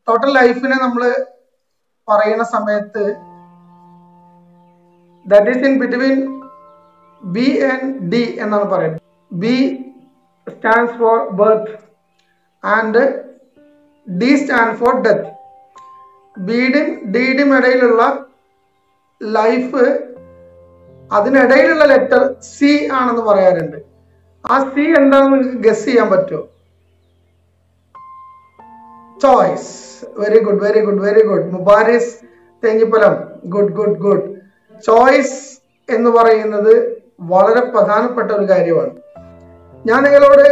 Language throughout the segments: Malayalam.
ടോട്ടൽ ലൈഫിനെ നമ്മൾ പറയുന്ന സമയത്ത് that is in between B and D എന്നാണ് പറയുന്നത് B stands for birth and D stand for death ബിയുടെയും ഡിയുടെയും ഇടയിലുള്ള ലൈഫ് അതിനിടയിലുള്ള ലെറ്റർ സി ആണെന്ന് പറയാറുണ്ട് ആ സി എന്താണെന്ന് നിങ്ങൾക്ക് ഗസ് ചെയ്യാൻ പറ്റുമോ choice very good very good very good Mubaris Thenhipalam good good good choice എന്ന് പറയുന്നത് വളരെ പ്രധാനപ്പെട്ട ഒരു കാര്യമാണ് ഞാൻ നിങ്ങളോട്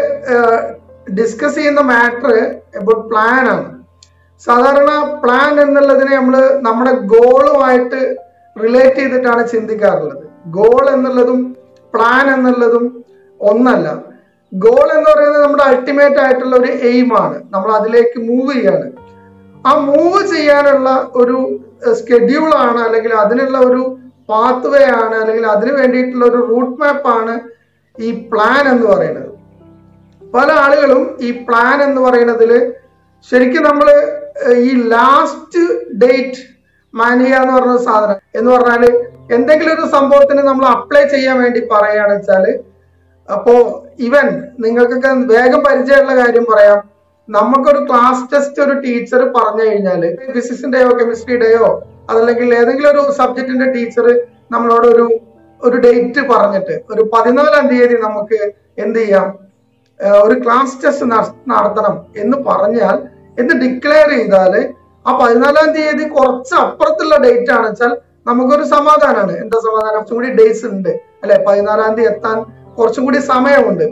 ഡിസ്കസ് ചെയ്യുന്ന മാറ്റർ അബൌട്ട് പ്ലാൻ ആണ് സാധാരണ പ്ലാൻ എന്നുള്ളതിനെ നമ്മൾ നമ്മുടെ ഗോളുമായിട്ട് റിലേറ്റ് ചെയ്തിട്ടാണ് ചിന്തിക്കാറുള്ളത് ഗോൾ എന്നുള്ളതും പ്ലാൻ എന്നുള്ളതും ഒന്നല്ല ഗോൾ എന്ന് പറയുന്നത് നമ്മുടെ അൾട്ടിമേറ്റ് ആയിട്ടുള്ള ഒരു എയിമാണ് നമ്മൾ അതിലേക്ക് മൂവ് ചെയ്യാണ് ആ മൂവ് ചെയ്യാനുള്ള ഒരു സ്കെഡ്യൂൾ ആണ് അല്ലെങ്കിൽ അതിനുള്ള ഒരു പാത്ത് വേ ആണ് അല്ലെങ്കിൽ അതിന് വേണ്ടിയിട്ടുള്ള ഒരു റൂട്ട് മാപ്പ് ആണ് ഈ പ്ലാൻ എന്ന് പറയുന്നത് പല ആളുകളും ഈ പ്ലാൻ എന്ന് പറയുന്നതിൽ ശരിക്കും നമ്മൾ ഈ ലാസ്റ്റ് ഡേറ്റ് മാനിയ എന്ന് പറഞ്ഞ സാധനം എന്ന് പറഞ്ഞാൽ എന്തെങ്കിലും ഒരു സംഭവത്തിന് നമ്മൾ അപ്ലൈ ചെയ്യാൻ വേണ്ടി പറയുകയാണെന്ന് വെച്ചാല് അപ്പോ ഇവൻ നിങ്ങൾക്കൊക്കെ വേഗം പരിചയമുള്ള കാര്യം പറയാം നമുക്കൊരു ക്ലാസ് ടെസ്റ്റ് ഒരു ടീച്ചർ പറഞ്ഞു കഴിഞ്ഞാൽ ഫിസിക്സിന്റെയോ കെമിസ്ട്രിയുടെയോ അതല്ലെങ്കിൽ ഏതെങ്കിലും ഒരു സബ്ജക്റ്റിന്റെ ടീച്ചർ നമ്മളോട് ഒരു ഒരു ഡേറ്റ് പറഞ്ഞിട്ട് ഒരു പതിനാലാം തീയതി നമുക്ക് എന്ത് ചെയ്യാം ഒരു ക്ലാസ് ടെസ്റ്റ് നടത്തണം എന്ന് പറഞ്ഞാൽ എന്ന് ഡിക്ലെയർ ചെയ്താൽ ആ പതിനാലാം തീയതി കുറച്ച് അപ്പുറത്തുള്ള ഡേറ്റ് ആണ് വെച്ചാൽ നമുക്കൊരു സമാധാനമാണ് എന്താ സമാധാനം കുറച്ചും കൂടി ഡേയ്സ് ഉണ്ട് അല്ലെ പതിനാലാം തീയതി എത്താൻ കുറച്ചും കൂടി സമയമുണ്ട്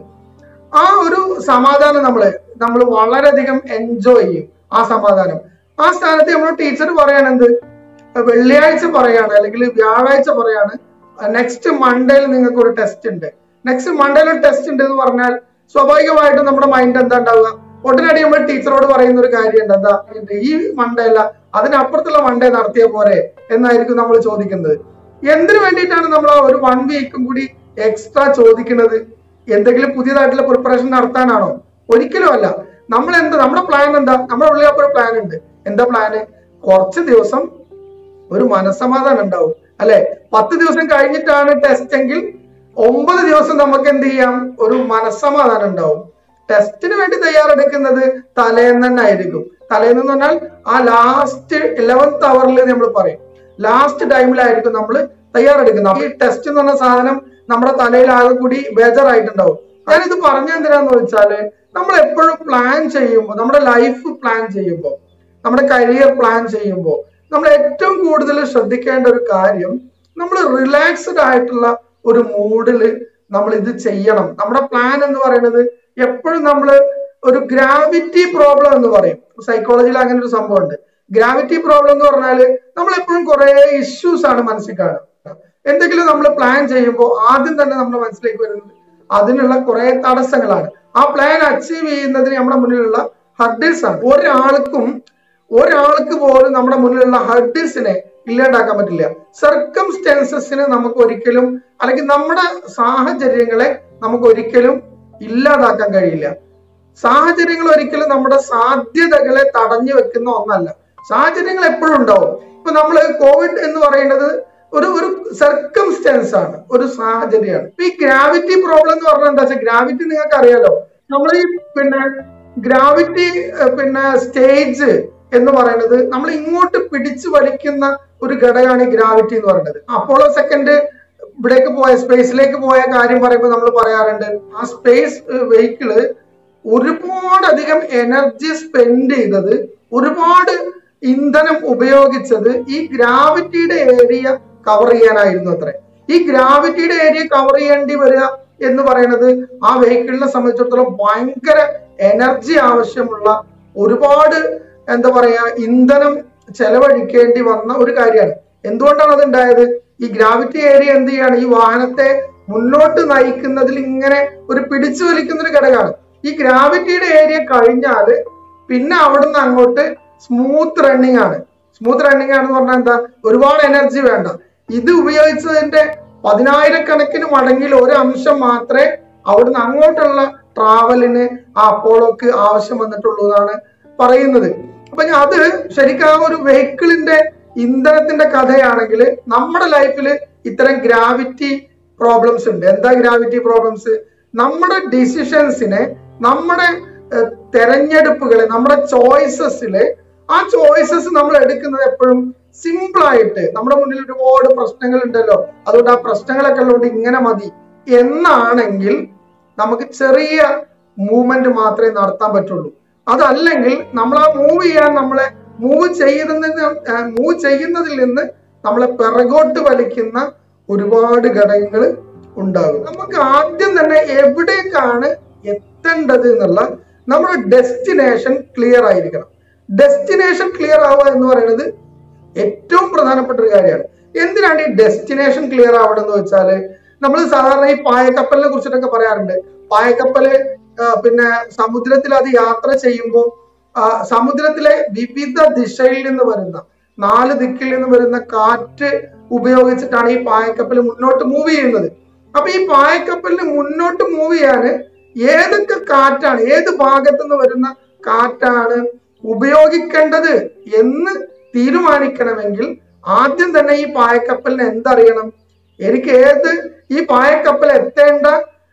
ആ ഒരു സമാധാനം നമ്മള് നമ്മൾ വളരെയധികം എൻജോയ് ചെയ്യും ആ സമാധാനം ആ സ്ഥാനത്ത് നമ്മൾ ടീച്ചർ പറയാണെന്ത് വെള്ളിയാഴ്ച പറയാണ് അല്ലെങ്കിൽ വ്യാഴാഴ്ച പറയാണ് നെക്സ്റ്റ് മൺഡേയിൽ നിങ്ങൾക്ക് ഒരു ടെസ്റ്റ് ഉണ്ട് നെക്സ്റ്റ് മൺഡേയിൽ ഒരു ടെസ്റ്റ് ഉണ്ട് എന്ന് പറഞ്ഞാൽ സ്വാഭാവികമായിട്ടും നമ്മുടെ മൈൻഡ് എന്താ ഉണ്ടാവുക ഉടനടി നമ്മൾ ടീച്ചറോട് പറയുന്ന ഒരു കാര്യമുണ്ട് എന്താ ഈ മൺഡേ അല്ല അതിനപ്പുറത്തുള്ള മൺഡേ നടത്തിയ പോരെ എന്നായിരിക്കും നമ്മൾ ചോദിക്കുന്നത് എന്തിനു വേണ്ടിയിട്ടാണ് നമ്മൾ ആ ഒരു വൺ വീക്കും കൂടി എക്സ്ട്രാ ചോദിക്കുന്നത് എന്തെങ്കിലും പുതിയതായിട്ടുള്ള പ്രിപ്പറേഷൻ നടത്താനാണോ ഒരിക്കലും അല്ല നമ്മൾ എന്താ നമ്മുടെ പ്ലാൻ എന്താ നമ്മുടെ ഉള്ളിൽ അപ്പോൾ ഒരു പ്ലാൻ ഉണ്ട് എന്താ പ്ലാന് കുറച്ച് ദിവസം ഒരു മനസ്സമാധാനം ഉണ്ടാവും അല്ലെ പത്ത് ദിവസം കഴിഞ്ഞിട്ടാണ് ടെസ്റ്റ് എങ്കിൽ ഒമ്പത് ദിവസം നമുക്ക് എന്ത് ചെയ്യാം ഒരു മനസ്സമാധാനം ഉണ്ടാവും ടെസ്റ്റിന് വേണ്ടി തയ്യാറെടുക്കുന്നത് തലേന്ന് തന്നെ ആയിരിക്കും തലേന്ന് എന്ന് പറഞ്ഞാൽ ആ ലാസ്റ്റ് ഇലവൻത്ത് അവറിൽ നമ്മൾ പറയും ലാസ്റ്റ് ടൈമിലായിരിക്കും നമ്മൾ തയ്യാറെടുക്കുന്നത് ഈ ടെസ്റ്റ് എന്ന് പറഞ്ഞ സാധനം നമ്മുടെ തലയിൽ ആകെ കൂടി ബേജറായിട്ടുണ്ടാവും ഞാനിത് പറഞ്ഞ എന്തിനാന്ന് വെച്ചാല് നമ്മൾ എപ്പോഴും പ്ലാൻ ചെയ്യുമ്പോൾ നമ്മുടെ ലൈഫ് പ്ലാൻ ചെയ്യുമ്പോൾ നമ്മുടെ കരിയർ പ്ലാൻ ചെയ്യുമ്പോൾ നമ്മൾ ഏറ്റവും കൂടുതൽ ശ്രദ്ധിക്കേണ്ട ഒരു കാര്യം നമ്മൾ റിലാക്സ്ഡ് ആയിട്ടുള്ള ഒരു മൂഡിൽ നമ്മൾ ഇത് ചെയ്യണം നമ്മുടെ പ്ലാൻ എന്ന് പറയുന്നത് എപ്പോഴും നമ്മൾ ഒരു ഗ്രാവിറ്റി പ്രോബ്ലം എന്ന് പറയും സൈക്കോളജിയിൽ അങ്ങനെ ഒരു സംഭവം ഉണ്ട് ഗ്രാവിറ്റി പ്രോബ്ലം എന്ന് പറഞ്ഞാൽ നമ്മൾ എപ്പോഴും കുറെ ഇഷ്യൂസ് ആണ് മനസ്സിൽ കാണുക എന്തെങ്കിലും നമ്മൾ പ്ലാൻ ചെയ്യുമ്പോൾ ആദ്യം തന്നെ നമ്മുടെ മനസ്സിലേക്ക് വരുന്നത് അതിനുള്ള കുറെ തടസ്സങ്ങളാണ് ആ പ്ലാൻ അച്ചീവ് ചെയ്യുന്നതിന് നമ്മുടെ മുന്നിലുള്ള ഹർഡിൽസ് ആണ് ഒരാൾക്കും ഒരാൾക്ക് പോലും നമ്മുടെ മുന്നിലുള്ള ഹർഡിൽസിനെ ഇല്ലാണ്ടാക്കാൻ പറ്റില്ല സർക്കംസ്റ്റൻസസിന് നമുക്ക് ഒരിക്കലും അല്ലെങ്കിൽ നമ്മുടെ സാഹചര്യങ്ങളെ നമുക്ക് ഒരിക്കലും ഇല്ലാതാക്കാൻ കഴിയില്ല സാഹചര്യങ്ങൾ ഒരിക്കലും നമ്മുടെ സാധ്യതകളെ തടഞ്ഞു വെക്കുന്ന ഒന്നല്ല സാഹചര്യങ്ങൾ എപ്പോഴും ഉണ്ടാവും ഇപ്പൊ നമ്മൾ കോവിഡ് എന്ന് പറയുന്നത് ഒരു ഒരു സർക്കംസ്റ്റൻസ് ആണ് ഒരു സാഹചര്യമാണ് ഇപ്പൊ ഈ ഗ്രാവിറ്റി പ്രോബ്ലം എന്ന് പറഞ്ഞാൽ എന്താ വെച്ചാൽ ഗ്രാവിറ്റി നിങ്ങൾക്ക് അറിയാലോ നമ്മൾ ഈ പിന്നെ ഗ്രാവിറ്റി പിന്നെ സ്റ്റേജ് എന്ന് പറയുന്നത് നമ്മൾ ഇങ്ങോട്ട് പിടിച്ചു വലിക്കുന്ന ഒരു ഘടകമാണ് ഈ ഗ്രാവിറ്റി എന്ന് പറയുന്നത് അപ്പോളോ സെക്കൻഡ് ഇവിടേക്ക് പോയ സ്പേസിലേക്ക് പോയ കാര്യം പറയുമ്പോൾ നമ്മൾ പറയാറുണ്ട് ആ സ്പേസ് വെഹിക്കിള് ഒരുപാട് അധികം എനർജി സ്പെൻഡ് ചെയ്തത് ഒരുപാട് ഇന്ധനം ഉപയോഗിച്ചത് ഈ ഗ്രാവിറ്റിയുടെ ഏരിയ കവർ ചെയ്യാനായിരുന്നു അത്ര ഈ ഗ്രാവിറ്റിയുടെ ഏരിയ കവർ ചെയ്യേണ്ടി വരിക എന്ന് പറയുന്നത് ആ വെഹിക്കിളിനെ സംബന്ധിച്ചിടത്തോളം ഭയങ്കര എനർജി ആവശ്യമുള്ള ഒരുപാട് എന്താ പറയാ ഇന്ധനം ചെലവഴിക്കേണ്ടി വന്ന ഒരു കാര്യമാണ് എന്തുകൊണ്ടാണ് അത് ഉണ്ടായത് ഈ ഗ്രാവിറ്റി ഏരിയ എന്ത് ചെയ്യാണ് ഈ വാഹനത്തെ മുന്നോട്ട് നയിക്കുന്നതിൽ ഇങ്ങനെ ഒരു പിടിച്ചു വലിക്കുന്ന ഒരു ഘടകമാണ് ഈ ഗ്രാവിറ്റിയുടെ ഏരിയ കഴിഞ്ഞാല് പിന്നെ അവിടുന്ന് അങ്ങോട്ട് സ്മൂത്ത് റണ്ണിങ് ആണ് സ്മൂത്ത് റണ്ണിങ് ആണെന്ന് പറഞ്ഞാൽ എന്താ ഒരുപാട് എനർജി വേണ്ട ഇത് ഉപയോഗിച്ചതിന്റെ പതിനായിരക്കണക്കിന് മടങ്ങിൽ ഒരു അംശം മാത്രമേ അവിടുന്ന് അങ്ങോട്ടുള്ള ട്രാവലിന് ആ അപ്പോളോക്ക് ആവശ്യം വന്നിട്ടുള്ളൂ എന്നാണ് പറയുന്നത് അപ്പൊ ഞാൻ അത് ശരിക്കും ആ ഒരു വെഹിക്കിളിന്റെ ഇന്ധനത്തിന്റെ കഥയാണെങ്കിൽ നമ്മുടെ ലൈഫിൽ ഇത്തരം ഗ്രാവിറ്റി പ്രോബ്ലംസ് ഉണ്ട് എന്താ ഗ്രാവിറ്റി പ്രോബ്ലംസ് നമ്മുടെ ഡിസിഷൻസിനെ നമ്മുടെ ഏഹ്, തെരഞ്ഞെടുപ്പുകളെ നമ്മുടെ ചോയ്സസില് ആ ചോയ്സസ് നമ്മൾ എടുക്കുന്നത് എപ്പോഴും സിമ്പിൾ ആയിട്ട് നമ്മുടെ മുന്നിൽ ഒരുപാട് പ്രശ്നങ്ങൾ ഉണ്ടല്ലോ അതുകൊണ്ട് ആ പ്രശ്നങ്ങളൊക്കെ ഉള്ളതുകൊണ്ട് ഇങ്ങനെ മതി എന്നാണെങ്കിൽ നമുക്ക് ചെറിയ മൂവ്മെന്റ് മാത്രമേ നടത്താൻ പറ്റുള്ളൂ അതല്ലെങ്കിൽ നമ്മൾ ആ മൂവ് ചെയ്യാൻ നമ്മളെ മൂവ് ചെയ്യുന്നതിൽ മൂവ് ചെയ്യുന്നതിൽ നിന്ന് നമ്മളെ പിറകോട്ട് വലിക്കുന്ന ഒരുപാട് ഘടകങ്ങൾ ഉണ്ടാകും നമുക്ക് ആദ്യം തന്നെ എവിടേക്കാണ് എത്തേണ്ടത് എന്നുള്ള നമ്മുടെ ഡെസ്റ്റിനേഷൻ ക്ലിയർ ആയിരിക്കണം ഡെസ്റ്റിനേഷൻ ക്ലിയർ ആവുക എന്ന് പറയുന്നത് ഏറ്റവും പ്രധാനപ്പെട്ട ഒരു കാര്യമാണ് എന്തിനാണ് ഈ ഡെസ്റ്റിനേഷൻ ക്ലിയർ ആവണമെന്ന് വെച്ചാല് നമ്മൾ സാധാരണ ഈ പായക്കപ്പലിനെ കുറിച്ചിട്ടൊക്കെ പറയാറുണ്ട് പായക്കപ്പല് ആ, പിന്നെ സമുദ്രത്തിൽ അത് യാത്ര ചെയ്യുമ്പോൾ സമുദ്രത്തിലെ വിവിധ ദിശയിൽ നിന്ന് വരുന്ന നാല് ദിക്കിൽ നിന്ന് വരുന്ന കാറ്റ് ഉപയോഗിച്ചിട്ടാണ് ഈ പായക്കപ്പൽ മുന്നോട്ട് മൂവ് ചെയ്യുന്നത് അപ്പൊ ഈ പായക്കപ്പലിന് മുന്നോട്ട് മൂവ് ചെയ്യാന് ഏതൊക്കെ കാറ്റാണ് ഏത് ഭാഗത്തു നിന്ന് വരുന്ന കാറ്റാണ് ഉപയോഗിക്കേണ്ടത് എന്ന് തീരുമാനിക്കണമെങ്കിൽ ആദ്യം തന്നെ ഈ പായക്കപ്പലിന് എന്തറിയണം എനിക്ക് ഏത് ഈ പായക്കപ്പൽ എത്തേണ്ട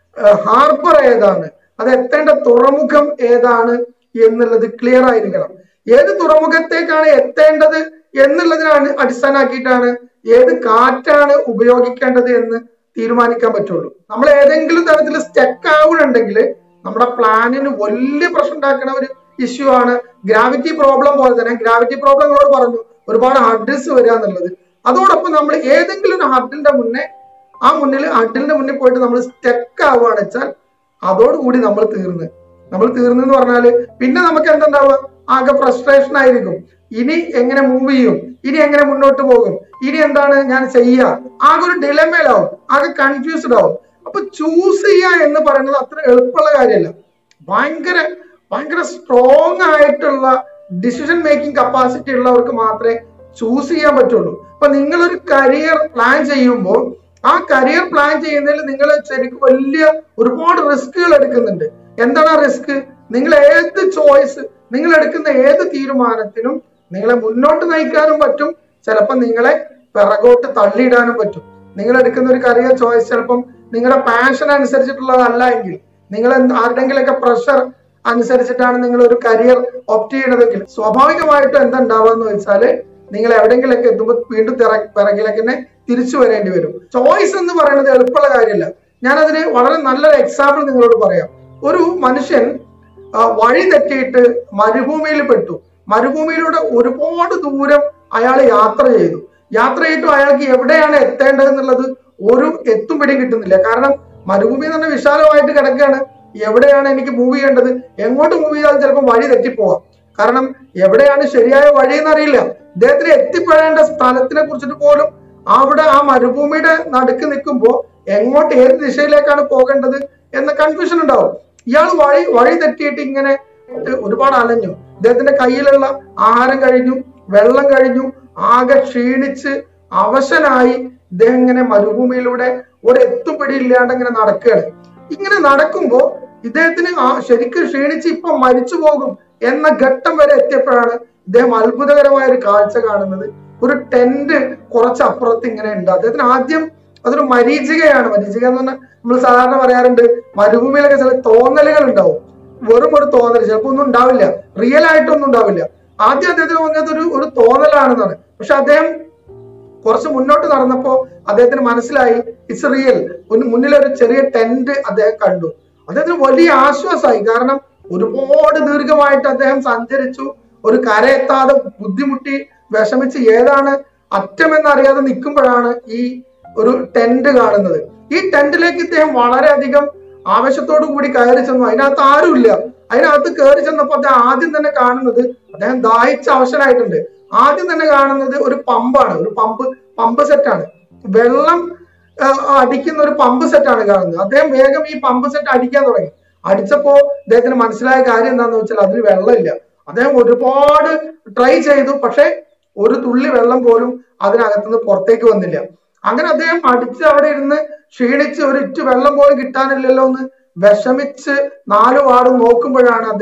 ഹാർബർ ഏതാണ് അത് എത്തേണ്ട തുറമുഖം ഏതാണ് എന്നുള്ളത് ക്ലിയർ ആയിരിക്കണം ഏത് തുറമുഖത്തേക്കാണ് എത്തേണ്ടത് എന്നുള്ളതിനാണ് അടിസ്ഥാനമാക്കിയിട്ടാണ് ഏത് കാറ്റാണ് ഉപയോഗിക്കേണ്ടത് എന്ന് തീരുമാനിക്കാൻ പറ്റുള്ളൂ നമ്മൾ ഏതെങ്കിലും തരത്തിൽ സ്റ്റക്ക് ആവുന്നുണ്ടെങ്കിൽ നമ്മുടെ പ്ലാനിന് വലിയ പ്രശ്നം ഉണ്ടാക്കുന്ന ഒരു ഇഷ്യൂ ആണ് ഗ്രാവിറ്റി പ്രോബ്ലം പോലെ തന്നെ ഗ്രാവിറ്റി പ്രോബ്ലം നിങ്ങളോട് പറഞ്ഞു ഒരുപാട് ഹഡിൽസ് വരിക എന്നുള്ളത് അതോടൊപ്പം നമ്മൾ ഏതെങ്കിലും ഒരു ഹഡിലിന്റെ മുന്നേ ആ മുന്നിൽ ഹഡിലിന്റെ മുന്നിൽ പോയിട്ട് നമ്മൾ സ്റ്റക്ക് ആവുകയാണ് വെച്ചാൽ അതോടുകൂടി നമ്മൾ തീർന്ന് നമ്മൾ തീർന്നെന്ന് പറഞ്ഞാല് പിന്നെ നമുക്ക് എന്തുണ്ടാവുക ആകെ ഫ്രസ്ട്രേഷൻ ആയിരിക്കും ഇനി എങ്ങനെ മൂവ് ചെയ്യും ഇനി എങ്ങനെ മുന്നോട്ട് പോകും ഇനി എന്താണ് ഞാൻ ചെയ്യുക ആകെ ഒരു ഡിലമേലാവും ആകെ കൺഫ്യൂസ്ഡ് ആവും അപ്പൊ ചൂസ് ചെയ്യുക എന്ന് പറയുന്നത് അത്ര എളുപ്പമുള്ള കാര്യമല്ല ഭയങ്കര ഭയങ്കര സ്ട്രോങ് ആയിട്ടുള്ള ഡിസിഷൻ മേക്കിംഗ് കപ്പാസിറ്റി ഉള്ളവർക്ക് മാത്രമേ ചൂസ് ചെയ്യാൻ പറ്റുള്ളൂ അപ്പൊ നിങ്ങളൊരു കരിയർ പ്ലാൻ ചെയ്യുമ്പോൾ ആ കരിയർ പ്ലാൻ ചെയ്യുന്നതിൽ നിങ്ങൾ ശരിക്കും വലിയ ഒരുപാട് റിസ്കുകൾ എടുക്കുന്നുണ്ട് എന്താണ് ആ റിസ്ക് നിങ്ങൾ ഏത് ചോയ്സ് നിങ്ങൾ എടുക്കുന്ന ഏത് തീരുമാനത്തിനും നിങ്ങളെ മുന്നോട്ട് നയിക്കാനും പറ്റും ചിലപ്പോൾ നിങ്ങളെ പിറകോട്ട് തള്ളിയിടാനും പറ്റും നിങ്ങൾ എടുക്കുന്ന ഒരു കരിയർ ചോയ്സ് ചിലപ്പം നിങ്ങളുടെ പാഷൻ അനുസരിച്ചിട്ടുള്ളതല്ല എങ്കിൽ നിങ്ങൾ ആരുടെങ്കിലൊക്കെ പ്രഷർ അനുസരിച്ചിട്ടാണ് നിങ്ങൾ ഒരു കരിയർ ഓപ്റ്റ് ചെയ്യണതെങ്കിൽ സ്വാഭാവികമായിട്ടും എന്താ ഉണ്ടാവുക എന്ന് വെച്ചാല് നിങ്ങൾ എവിടെങ്കിലൊക്കെ എത്തുമ്പോൾ വീണ്ടും തിറ- പിറകിലേക്ക് തന്നെ തിരിച്ചു വരേണ്ടി വരും ചോയ്സ് എന്ന് പറയുന്നത് എളുപ്പമുള്ള കാര്യമല്ല ഞാനതിന് വളരെ നല്ലൊരു എക്സാമ്പിൾ നിങ്ങളോട് പറയാം ഒരു മനുഷ്യൻ ആ, വഴി തെറ്റിയിട്ട് മരുഭൂമിയിൽ പെട്ടു മരുഭൂമിയിലൂടെ ഒരുപാട് ദൂരം അയാൾ യാത്ര ചെയ്തു യാത്ര ചെയ്തിട്ടും അയാൾക്ക് എവിടെയാണ് എത്തേണ്ടത് എന്നുള്ളത് ഒരു എത്തും പിടിയും കിട്ടുന്നില്ല കാരണം മരുഭൂമി എന്ന് പറഞ്ഞാൽ വിശാലമായിട്ട് കിടക്കുകയാണ് എവിടെയാണ് എനിക്ക് മൂവ് ചെയ്യേണ്ടത് എങ്ങോട്ട് മൂവ് ചെയ്താലും ചിലപ്പോൾ വഴി തെറ്റിപ്പോവാം കാരണം എവിടെയാണ് ശരിയായ വഴി എന്നറിയില്ല ഇദ്ദേഹത്തിന് എത്തിപ്പെടേണ്ട സ്ഥലത്തിനെ കുറിച്ചിട്ട് പോലും അവിടെ ആ മരുഭൂമിയുടെ നടുക്ക് നിൽക്കുമ്പോൾ എങ്ങോട്ട് ഏത് ദിശയിലേക്കാണ് പോകേണ്ടത് എന്ന കൺഫ്യൂഷൻ ഉണ്ടാവും ഇയാൾ വഴി വഴി തെറ്റിയിട്ട് ഇങ്ങനെ ഒരുപാട് അലഞ്ഞു ഇദ്ദേഹത്തിന്റെ കയ്യിലുള്ള ആഹാരം കഴിഞ്ഞു വെള്ളം കഴിഞ്ഞു ആകെ ക്ഷീണിച്ച് അവശനായി ഇദ്ദേഹം ഇങ്ങനെ മരുഭൂമിയിലൂടെ ഒരു എത്തുപിടി ഇല്ലാണ്ട് ഇങ്ങനെ നടക്കുകയാണ് ഇങ്ങനെ നടക്കുമ്പോ ഇദ്ദേഹത്തിന് ആ ശരിക്കും ക്ഷീണിച്ച് ഇപ്പൊ മരിച്ചു പോകും എന്ന ഘട്ടം വരെ എത്തിയപ്പോഴാണ് ഇദ്ദേഹം അത്ഭുതകരമായ ഒരു കാഴ്ച കാണുന്നത് ഒരു ടെന്റ് കുറച്ച് അപ്പുറത്ത് ഇങ്ങനെ ഉണ്ട് അദ്ദേഹത്തിന് ആദ്യം അതൊരു മരീചികയാണ് മരീചിക എന്ന് പറഞ്ഞാൽ നമ്മൾ സാധാരണ പറയാറുണ്ട് മരുഭൂമിയിലൊക്കെ ചില തോന്നലുകൾ ഉണ്ടാവും വെറും ഒരു തോന്നൽ ചിലപ്പോ ഒന്നും ഉണ്ടാവില്ല റിയൽ ആയിട്ടൊന്നും ഉണ്ടാവില്ല ആദ്യം അദ്ദേഹത്തിന് തോന്നിയത് ഒരു ഒരു തോന്നലാണെന്നാണ് പക്ഷെ അദ്ദേഹം കുറച്ച് മുന്നോട്ട് നടന്നപ്പോ അദ്ദേഹത്തിന് മനസ്സിലായി ഇറ്റ്സ് റിയൽ മുന്നിൽ ഒരു ചെറിയ ടെന്റ് അദ്ദേഹം കണ്ടു അദ്ദേഹത്തിന് വലിയ ആശ്വാസമായി കാരണം ഒരുപാട് ദീർഘമായിട്ട് അദ്ദേഹം സഞ്ചരിച്ചു ഒരു കരയെത്താതെ ബുദ്ധിമുട്ടി വിഷമിച്ച് ഏതാണ് അറ്റമെന്നറിയാതെ നിൽക്കുമ്പോഴാണ് ഈ ഒരു ടെന്റ് കാണുന്നത് ഈ ടെന്റിലേക്ക് ഇദ്ദേഹം വളരെയധികം ആവേശത്തോടു കൂടി കയറി ചെന്നു അതിനകത്ത് ആരുമില്ല അതിനകത്ത് കയറി ചെന്നപ്പോ അദ്ദേഹം ആദ്യം തന്നെ കാണുന്നത് അദ്ദേഹം ദാഹിച്ച അവശനായിട്ടുണ്ട് ആദ്യം തന്നെ കാണുന്നത് ഒരു പമ്പാണ് ഒരു പമ്പ് പമ്പ് സെറ്റാണ് വെള്ളം ആ, അടിക്കുന്ന ഒരു പമ്പ് സെറ്റാണ് കാണുന്നത് അദ്ദേഹം വേഗം ഈ പമ്പ് സെറ്റ് അടിക്കാൻ തുടങ്ങി അടിച്ചപ്പോ അദ്ദേഹത്തിന് മനസ്സിലായ കാര്യം എന്താണെന്ന് വെച്ചാൽ അതിൽ വെള്ളമില്ല അദ്ദേഹം ഒരുപാട് ട്രൈ ചെയ്തു പക്ഷെ ഒരു തുള്ളി വെള്ളം പോലും അതിനകത്തുനിന്ന് പുറത്തേക്ക് വന്നില്ല അങ്ങനെ അദ്ദേഹം അടിച്ച് അവിടെ ഇരുന്ന് ക്ഷീണിച്ച് ഒരു ഇറ്റ് വെള്ളം പോലും കിട്ടാനില്ലല്ലോ എന്ന് വിഷമിച്ച് നാലു വാടും നോക്കുമ്പോഴാണ് അദ്ദേഹം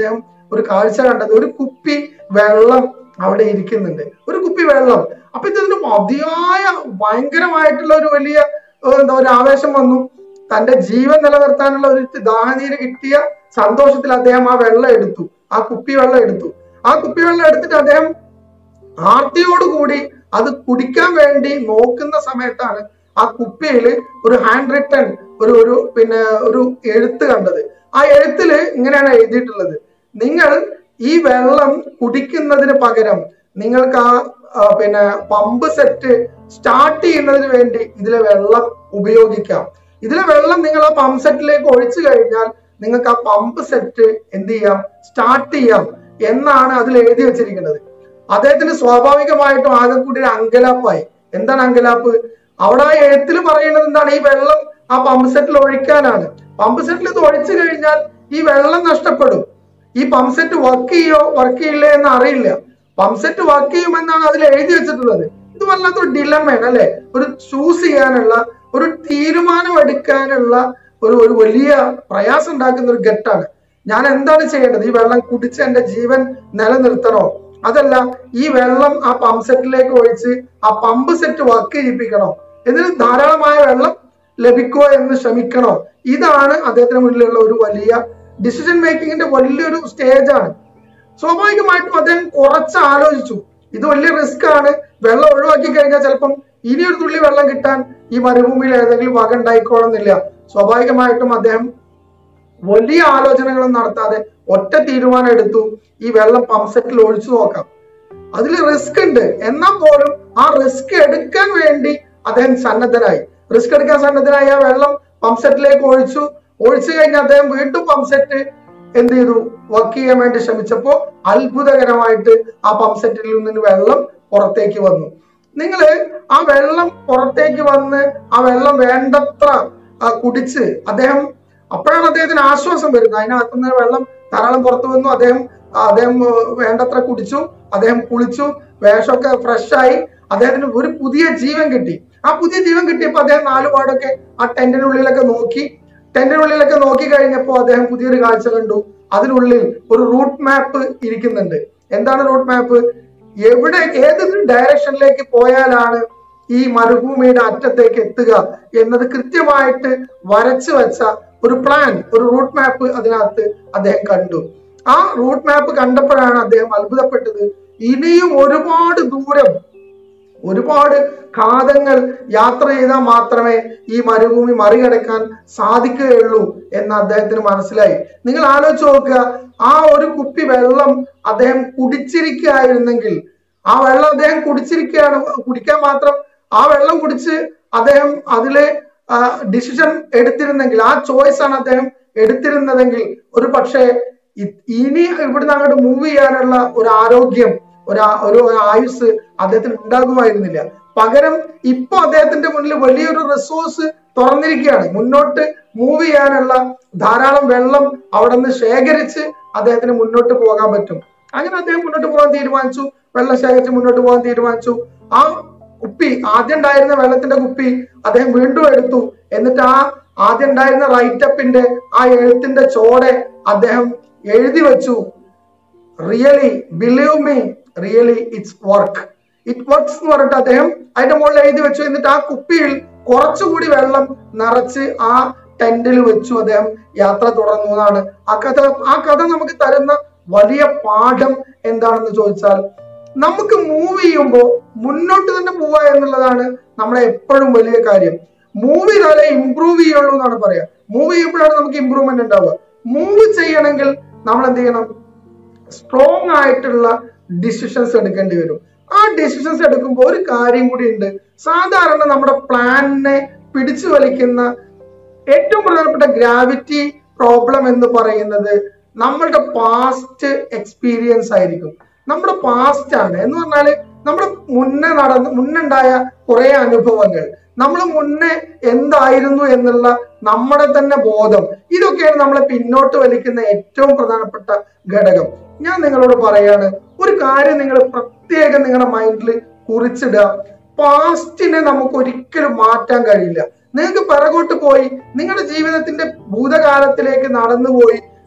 ഒരു കാഴ്ച കണ്ടത് ഒരു കുപ്പി വെള്ളം അവിടെ ഇരിക്കുന്നുണ്ട് ഒരു കുപ്പി വെള്ളം അപ്പൊ ഇതിന് അതിയായ ഭയങ്കരമായിട്ടുള്ള ഒരു വലിയ ഏഹ്, എന്താ ഒരു ആവേശം വന്നു തന്റെ ജീവൻ നിലനിർത്താനുള്ള ഒരു ദാഹനീര് കിട്ടിയ സന്തോഷത്തിൽ അദ്ദേഹം ആ വെള്ളം എടുത്തു ആ കുപ്പി വെള്ളം എടുത്തു ആ കുപ്പി വെള്ളം എടുത്തിട്ട് അദ്ദേഹം ആർത്തിയോടുകൂടി അത് കുടിക്കാൻ വേണ്ടി നോക്കുന്ന സമയത്താണ് ആ കുപ്പിയിൽ ഒരു ഹാൻഡ് റിട്ടൺ ഒരു ഒരു പിന്നെ ഒരു എഴുത്ത് കണ്ടത് ആ എഴുത്തില് ഇങ്ങനെയാണ് എഴുതിയിട്ടുള്ളത് നിങ്ങൾ ഈ വെള്ളം കുടിക്കുന്നതിന് പകരം നിങ്ങൾക്ക് ആ ആ, പിന്നെ പമ്പ് സെറ്റ് സ്റ്റാർട്ട് ചെയ്യുന്നതിന് വേണ്ടി ഇതിലെ വെള്ളം ഉപയോഗിക്കാം ഇതിലെ വെള്ളം നിങ്ങൾ ആ പമ്പ് സെറ്റിലേക്ക് ഒഴിച്ചു കഴിഞ്ഞാൽ നിങ്ങൾക്ക് ആ പമ്പ് സെറ്റ് എന്ത് ചെയ്യാം സ്റ്റാർട്ട് ചെയ്യാം എന്നാണ് അതിൽ എഴുതി വെച്ചിരിക്കുന്നത് അദ്ദേഹത്തിന് സ്വാഭാവികമായിട്ടും ആകെ കൂടി ഒരു അങ്കലാപ്പായി എന്താണ് അങ്കലാപ്പ് അവിടെ ആ എഴുത്തിൽ പറയുന്നത് എന്താണ് ഈ വെള്ളം ആ പമ്പ് സെറ്റിൽ ഒഴിക്കാനാണ് പമ്പ് സെറ്റിൽ ഇത് ഒഴിച്ചു കഴിഞ്ഞാൽ ഈ വെള്ളം നഷ്ടപ്പെടും ഈ പമ്പ് സെറ്റ് വർക്ക് ചെയ്യോ വർക്ക് ചെയ്യില്ലേ എന്ന് അറിയില്ല പമ്പ് സെറ്റ് വർക്ക് ചെയ്യുമെന്നാണ് അതിൽ എഴുതി വെച്ചിട്ടുള്ളത് ഇത് വല്ലാത്തൊരു ഡിലമയാണ് അല്ലെ ഒരു ചൂസ് ചെയ്യാനുള്ള ഒരു തീരുമാനം എടുക്കാനുള്ള ഒരു ഒരു വലിയ പ്രയാസം ഉണ്ടാക്കുന്ന ഒരു ഘട്ടാണ് ഞാൻ എന്താണ് ചെയ്യേണ്ടത് ഈ വെള്ളം കുടിച്ച് എന്റെ ജീവൻ നിലനിർത്തണോ അതല്ല ഈ വെള്ളം ആ പമ്പ് സെറ്റിലേക്ക് ഒഴിച്ച് ആ പമ്പ് സെറ്റ് വർക്ക് ചെയ്യിപ്പിക്കണോ ഇതിന് ധാരാളമായ വെള്ളം ലഭിക്കുമോ എന്ന് ശ്രമിക്കണോ ഇതാണ് അദ്ദേഹത്തിന് മുന്നിലുള്ള ഒരു വലിയ ഡിസിഷൻ മേക്കിങ്ങിന്റെ വലിയൊരു സ്റ്റേജ് ആണ് സ്വാഭാവികമായിട്ടും അദ്ദേഹം കുറച്ച് ആലോചിച്ചു ഇത് വലിയ റിസ്ക് ആണ് വെള്ളം ഒഴിവാക്കി കഴിഞ്ഞാൽ ചിലപ്പം ഇനി ഒരു തുള്ളി വെള്ളം കിട്ടാൻ ഈ മരുഭൂമിയിൽ ഏതെങ്കിലും വക ഉണ്ടായിക്കോളുന്നില്ല സ്വാഭാവികമായിട്ടും അദ്ദേഹം വലിയ ആലോചനകളൊന്നും നടത്താതെ ഒറ്റ തീരുമാനം എടുത്തു ഈ വെള്ളം പമ്പ് സെറ്റിൽ ഒഴിച്ചു നോക്കാം അതിൽ റിസ്ക് ഉണ്ട് എന്നാൽ പോലും ആ റിസ്ക് എടുക്കാൻ വേണ്ടി അദ്ദേഹം സന്നദ്ധനായി റിസ്ക് എടുക്കാൻ സന്നദ്ധനായി ആ വെള്ളം പമ്പ് സെറ്റിലേക്ക് ഒഴിച്ചു ഒഴിച്ചു കഴിഞ്ഞ് അദ്ദേഹം വീണ്ടും പമ്പ് സെറ്റ് എന്ത് ചെയ്തു വർക്ക് ചെയ്യാൻ വേണ്ടി ശ്രമിച്ചപ്പോ അത്ഭുതകരമായിട്ട് ആ പമ്പ് സെറ്റിൽ നിന്ന് വെള്ളം പുറത്തേക്ക് വന്നു നിങ്ങള് ആ വെള്ളം പുറത്തേക്ക് വന്ന് ആ വെള്ളം വേണ്ടത്ര ആ, കുടിച്ച് അദ്ദേഹം അപ്പോഴാണ് അദ്ദേഹത്തിന് ആശ്വാസം വരുന്നത് അതിനകത്തുനിന്ന് വെള്ളം ധാരാളം പുറത്തു വന്നു അദ്ദേഹം ആ, അദ്ദേഹം ആ, വേണ്ടത്ര കുടിച്ചു അദ്ദേഹം കുളിച്ചു വേഷമൊക്കെ ഫ്രഷ് ആയി അദ്ദേഹത്തിന് ഒരു പുതിയ ജീവൻ കിട്ടി ആ പുതിയ ജീവൻ കിട്ടിയപ്പോൾ അദ്ദേഹം നാലുപാടൊക്കെ ആ ടെന്റിനുള്ളിലൊക്കെ നോക്കി ടെന്റിനുള്ളിലൊക്കെ നോക്കി കഴിഞ്ഞപ്പോ അദ്ദേഹം പുതിയൊരു കാഴ്ച കണ്ടു അതിനുള്ളിൽ ഒരു റൂട്ട് മാപ്പ് ഇരിക്കുന്നുണ്ട് എന്താണ് റൂട്ട് മാപ്പ് എവിടെ ഏത് ഡയറക്ഷനിലേക്ക് പോയാലാണ് ഈ മരുഭൂമിയുടെ അറ്റത്തേക്ക് എത്തുക എന്നത് കൃത്യമായിട്ട് വരച്ചു വെച്ച ഒരു പ്ലാൻ ഒരു റൂട്ട് മാപ്പ് അതിനകത്ത് അദ്ദേഹം കണ്ടു ആ റൂട്ട് മാപ്പ് കണ്ടപ്പോഴാണ് അദ്ദേഹം അത്ഭുതപ്പെട്ടത് ഇനിയും ഒരുപാട് ദൂരം ഒരുപാട് കാതങ്ങൾ യാത്ര ചെയ്താൽ മാത്രമേ ഈ മരുഭൂമി മറികടക്കാൻ സാധിക്കുകയുള്ളൂ എന്ന് അദ്ദേഹത്തിന് മനസ്സിലായി നിങ്ങൾ ആലോചിച്ച് നോക്കുക ആ ഒരു കുപ്പി വെള്ളം അദ്ദേഹം കുടിച്ചിരിക്കുകയായിരുന്നെങ്കിൽ ആ വെള്ളം അദ്ദേഹം കുടിച്ചിരിക്കുകയാണ് കുടിക്കാൻ മാത്രം ആ വെള്ളം കുടിച്ച് അദ്ദേഹം അതിലെ ഡിസിഷൻ എടുത്തിരുന്നെങ്കിൽ ആ ചോയ്സ് ആണ് അദ്ദേഹം എടുത്തിരുന്നതെങ്കിൽ ഒരു പക്ഷേ ഇ- ഇനി ഇവിടുന്ന് അങ്ങോട്ട് മൂവ് ചെയ്യാനുള്ള ഒരു ആരോഗ്യം ഒരു ആ- ഒരു ആയുസ് അദ്ദേഹത്തിന് ഉണ്ടാകുമായിരുന്നില്ല പകരം ഇപ്പൊ അദ്ദേഹത്തിന്റെ മുന്നിൽ വലിയൊരു റിസോഴ്സ് തുറന്നിരിക്കുകയാണ് മുന്നോട്ട് മൂവ് ചെയ്യാനുള്ള ധാരാളം വെള്ളം അവിടെ നിന്ന് ശേഖരിച്ച് അദ്ദേഹത്തിന് മുന്നോട്ട് പോകാൻ പറ്റും അങ്ങനെ അദ്ദേഹം മുന്നോട്ട് പോകാൻ തീരുമാനിച്ചു വെള്ളം ശേഖരിച്ച് മുന്നോട്ട് പോകാൻ തീരുമാനിച്ചു ആ കുപ്പി ആദ്യം ഉണ്ടായിരുന്ന വെള്ളത്തിന്റെ കുപ്പി അദ്ദേഹം വീണ്ടും എടുത്തു എന്നിട്ട് ആ ആദ്യം ഉണ്ടായിരുന്ന റൈറ്റപ്പിന്റെ ആ എഴുത്തിന്റെ ചോടെ അദ്ദേഹം എഴുതി വെച്ചു really believe me really it's work it works എന്ന് പറഞ്ഞിട്ട് അദ്ദേഹം അതിന്റെ മുകളിൽ എഴുതി വെച്ചു എന്നിട്ട് ആ കുപ്പിയിൽ കുറച്ചുകൂടി വെള്ളം നിറച്ച് ആ ടെന്റിൽ വെച്ചു അദ്ദേഹം യാത്ര തുടർന്നു എന്നാണ് ആ കഥ ആ കഥ നമുക്ക് തരുന്ന വലിയ പാഠം എന്താണെന്ന് ചോദിച്ചാൽ നമുക്ക് മൂവ് ചെയ്യുമ്പോൾ മുന്നോട്ട് തന്നെ പോവുക എന്നുള്ളതാണ് നമ്മളെ എപ്പോഴും വലിയ കാര്യം മൂവ് ചെയ്താലേ ഇമ്പ്രൂവ് ചെയ്യുള്ളൂ എന്നാണ് പറയാ മൂവ് ചെയ്യുമ്പോഴാണ് നമുക്ക് ഇമ്പ്രൂവ്മെന്റ് ഉണ്ടാവുക മൂവ് ചെയ്യണമെങ്കിൽ നമ്മൾ എന്ത് ചെയ്യണം സ്ട്രോങ് ആയിട്ടുള്ള ഡിസിഷൻസ് എടുക്കേണ്ടി വരും ആ ഡിസിഷൻസ് എടുക്കുമ്പോൾ ഒരു കാര്യം കൂടി ഉണ്ട് സാധാരണ നമ്മുടെ പ്ലാനിനെ പിടിച്ചു വലിക്കുന്ന ഏറ്റവും പ്രധാനപ്പെട്ട ഗ്രാവിറ്റി പ്രോബ്ലം എന്ന് പറയുന്നത് നമ്മളുടെ പാസ്റ്റ് എക്സ്പീരിയൻസ് ആയിരിക്കും നമ്മുടെ പാസ്റ്റ് ആണ് എന്ന് പറഞ്ഞാല് നമ്മുടെ മുന്നേ നടന്ന മുന്നുണ്ടായ കുറെ അനുഭവങ്ങൾ നമ്മൾ മുന്നേ എന്തായിരുന്നു എന്നുള്ള നമ്മുടെ തന്നെ ബോധം ഇതൊക്കെയാണ് നമ്മളെ പിന്നോട്ട് വലിക്കുന്ന ഏറ്റവും പ്രധാനപ്പെട്ട ഘടകം ഞാൻ നിങ്ങളോട് പറയാണ് ഒരു കാര്യം നിങ്ങൾ പ്രത്യേകം നിങ്ങളുടെ മൈൻഡിൽ കുറിച്ചിടുക പാസ്റ്റിനെ നമുക്ക് ഒരിക്കലും മാറ്റാൻ കഴിയില്ല നിങ്ങൾക്ക് പിറകോട്ട് പോയി നിങ്ങളുടെ ജീവിതത്തിന്റെ ഭൂതകാലത്തിലേക്ക് നടന്നുപോയി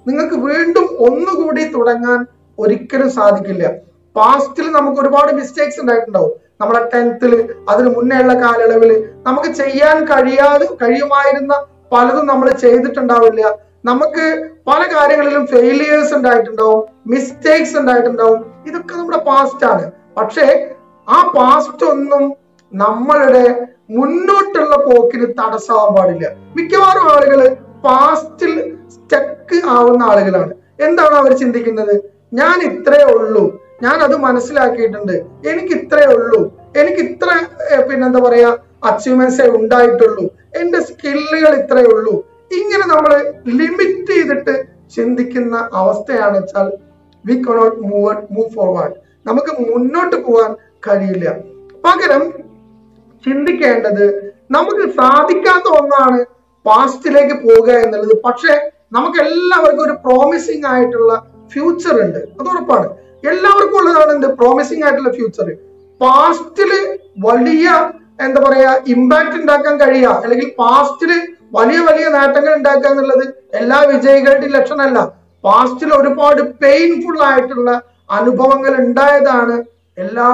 നിങ്ങൾക്ക് വീണ്ടും ഒന്നുകൂടി തുടങ്ങാൻ ഒരിക്കലും സാധിക്കില്ല പാസ്റ്റിൽ നമുക്ക് ഒരുപാട് മിസ്റ്റേക്സ് ഉണ്ടായിട്ടുണ്ടാവും നമ്മുടെ ടെൻത്തിൽ അതിന് മുന്നേ ഉള്ള കാലയളവിൽ നമുക്ക് ചെയ്യാൻ കഴിയാതെ കഴിയുമായിരുന്ന പലതും നമ്മൾ ചെയ്തിട്ടുണ്ടാവില്ല നമുക്ക് പല കാര്യങ്ങളിലും ഫെയിലിയേഴ്സ് ഉണ്ടായിട്ടുണ്ടാവും മിസ്റ്റേക്സ് ഉണ്ടായിട്ടുണ്ടാവും ഇതൊക്കെ നമ്മുടെ പാസ്റ്റ് ആണ് പക്ഷേ ആ പാസ്റ്റ് ഒന്നും നമ്മളുടെ മുന്നോട്ടുള്ള പോക്കിന് തടസ്സമാവാൻ പാടില്ല മിക്കവാറും ആളുകൾ പാസ്റ്റിൽ സ്റ്റക്ക് ആവുന്ന ആളുകളാണ് എന്താണ് അവർ ചിന്തിക്കുന്നത് ഞാൻ ഇത്രേ ഉള്ളൂ ഞാൻ അത് മനസ്സിലാക്കിയിട്ടുണ്ട് എനിക്ക് ഇത്രേ ഉള്ളൂ എനിക്ക് ഇത്ര ഏർ, പിന്നെന്താ പറയാ അച്ചീവ്മെന്റ്സേ ഉണ്ടായിട്ടുള്ളൂ എന്റെ സ്കില്ലുകൾ ഇത്രേ ഉള്ളൂ ഇങ്ങനെ നമ്മൾ ലിമിറ്റ് ചെയ്തിട്ട് ചിന്തിക്കുന്ന അവസ്ഥയാണ് വെച്ചാൽ we cannot move move forward നമുക്ക് മുന്നോട്ട് പോകാൻ കഴിയില്ല പകരം ചിന്തിക്കേണ്ടത് നമുക്ക് സാധിക്കാത്ത ഒന്നാണ് പാസ്റ്റിലേക്ക് പോവുക എന്നുള്ളത് പക്ഷെ നമുക്ക് എല്ലാവർക്കും ഒരു പ്രോമിസിങ് ആയിട്ടുള്ള ഫ്യൂച്ചർ ഉണ്ട് അത് ഉറപ്പാണ് എല്ലാവർക്കും ഉള്ളതാണ് എന്ത് പ്രോമിസിങ് ആയിട്ടുള്ള ഫ്യൂച്ചർ പാസ്റ്റില് വലിയ എന്താ പറയാ ഇമ്പാക്ട് ഉണ്ടാക്കാൻ കഴിയുക അല്ലെങ്കിൽ പാസ്റ്റില് വലിയ വലിയ നേട്ടങ്ങൾ ഉണ്ടാക്കുക എന്നുള്ളത് എല്ലാ വിജയികളുടെയും ലക്ഷണമല്ല പാസ്റ്റിൽ ഒരുപാട് പെയിൻഫുൾ ആയിട്ടുള്ള അനുഭവങ്ങൾ ഉണ്ടായതാണ് എല്ലാ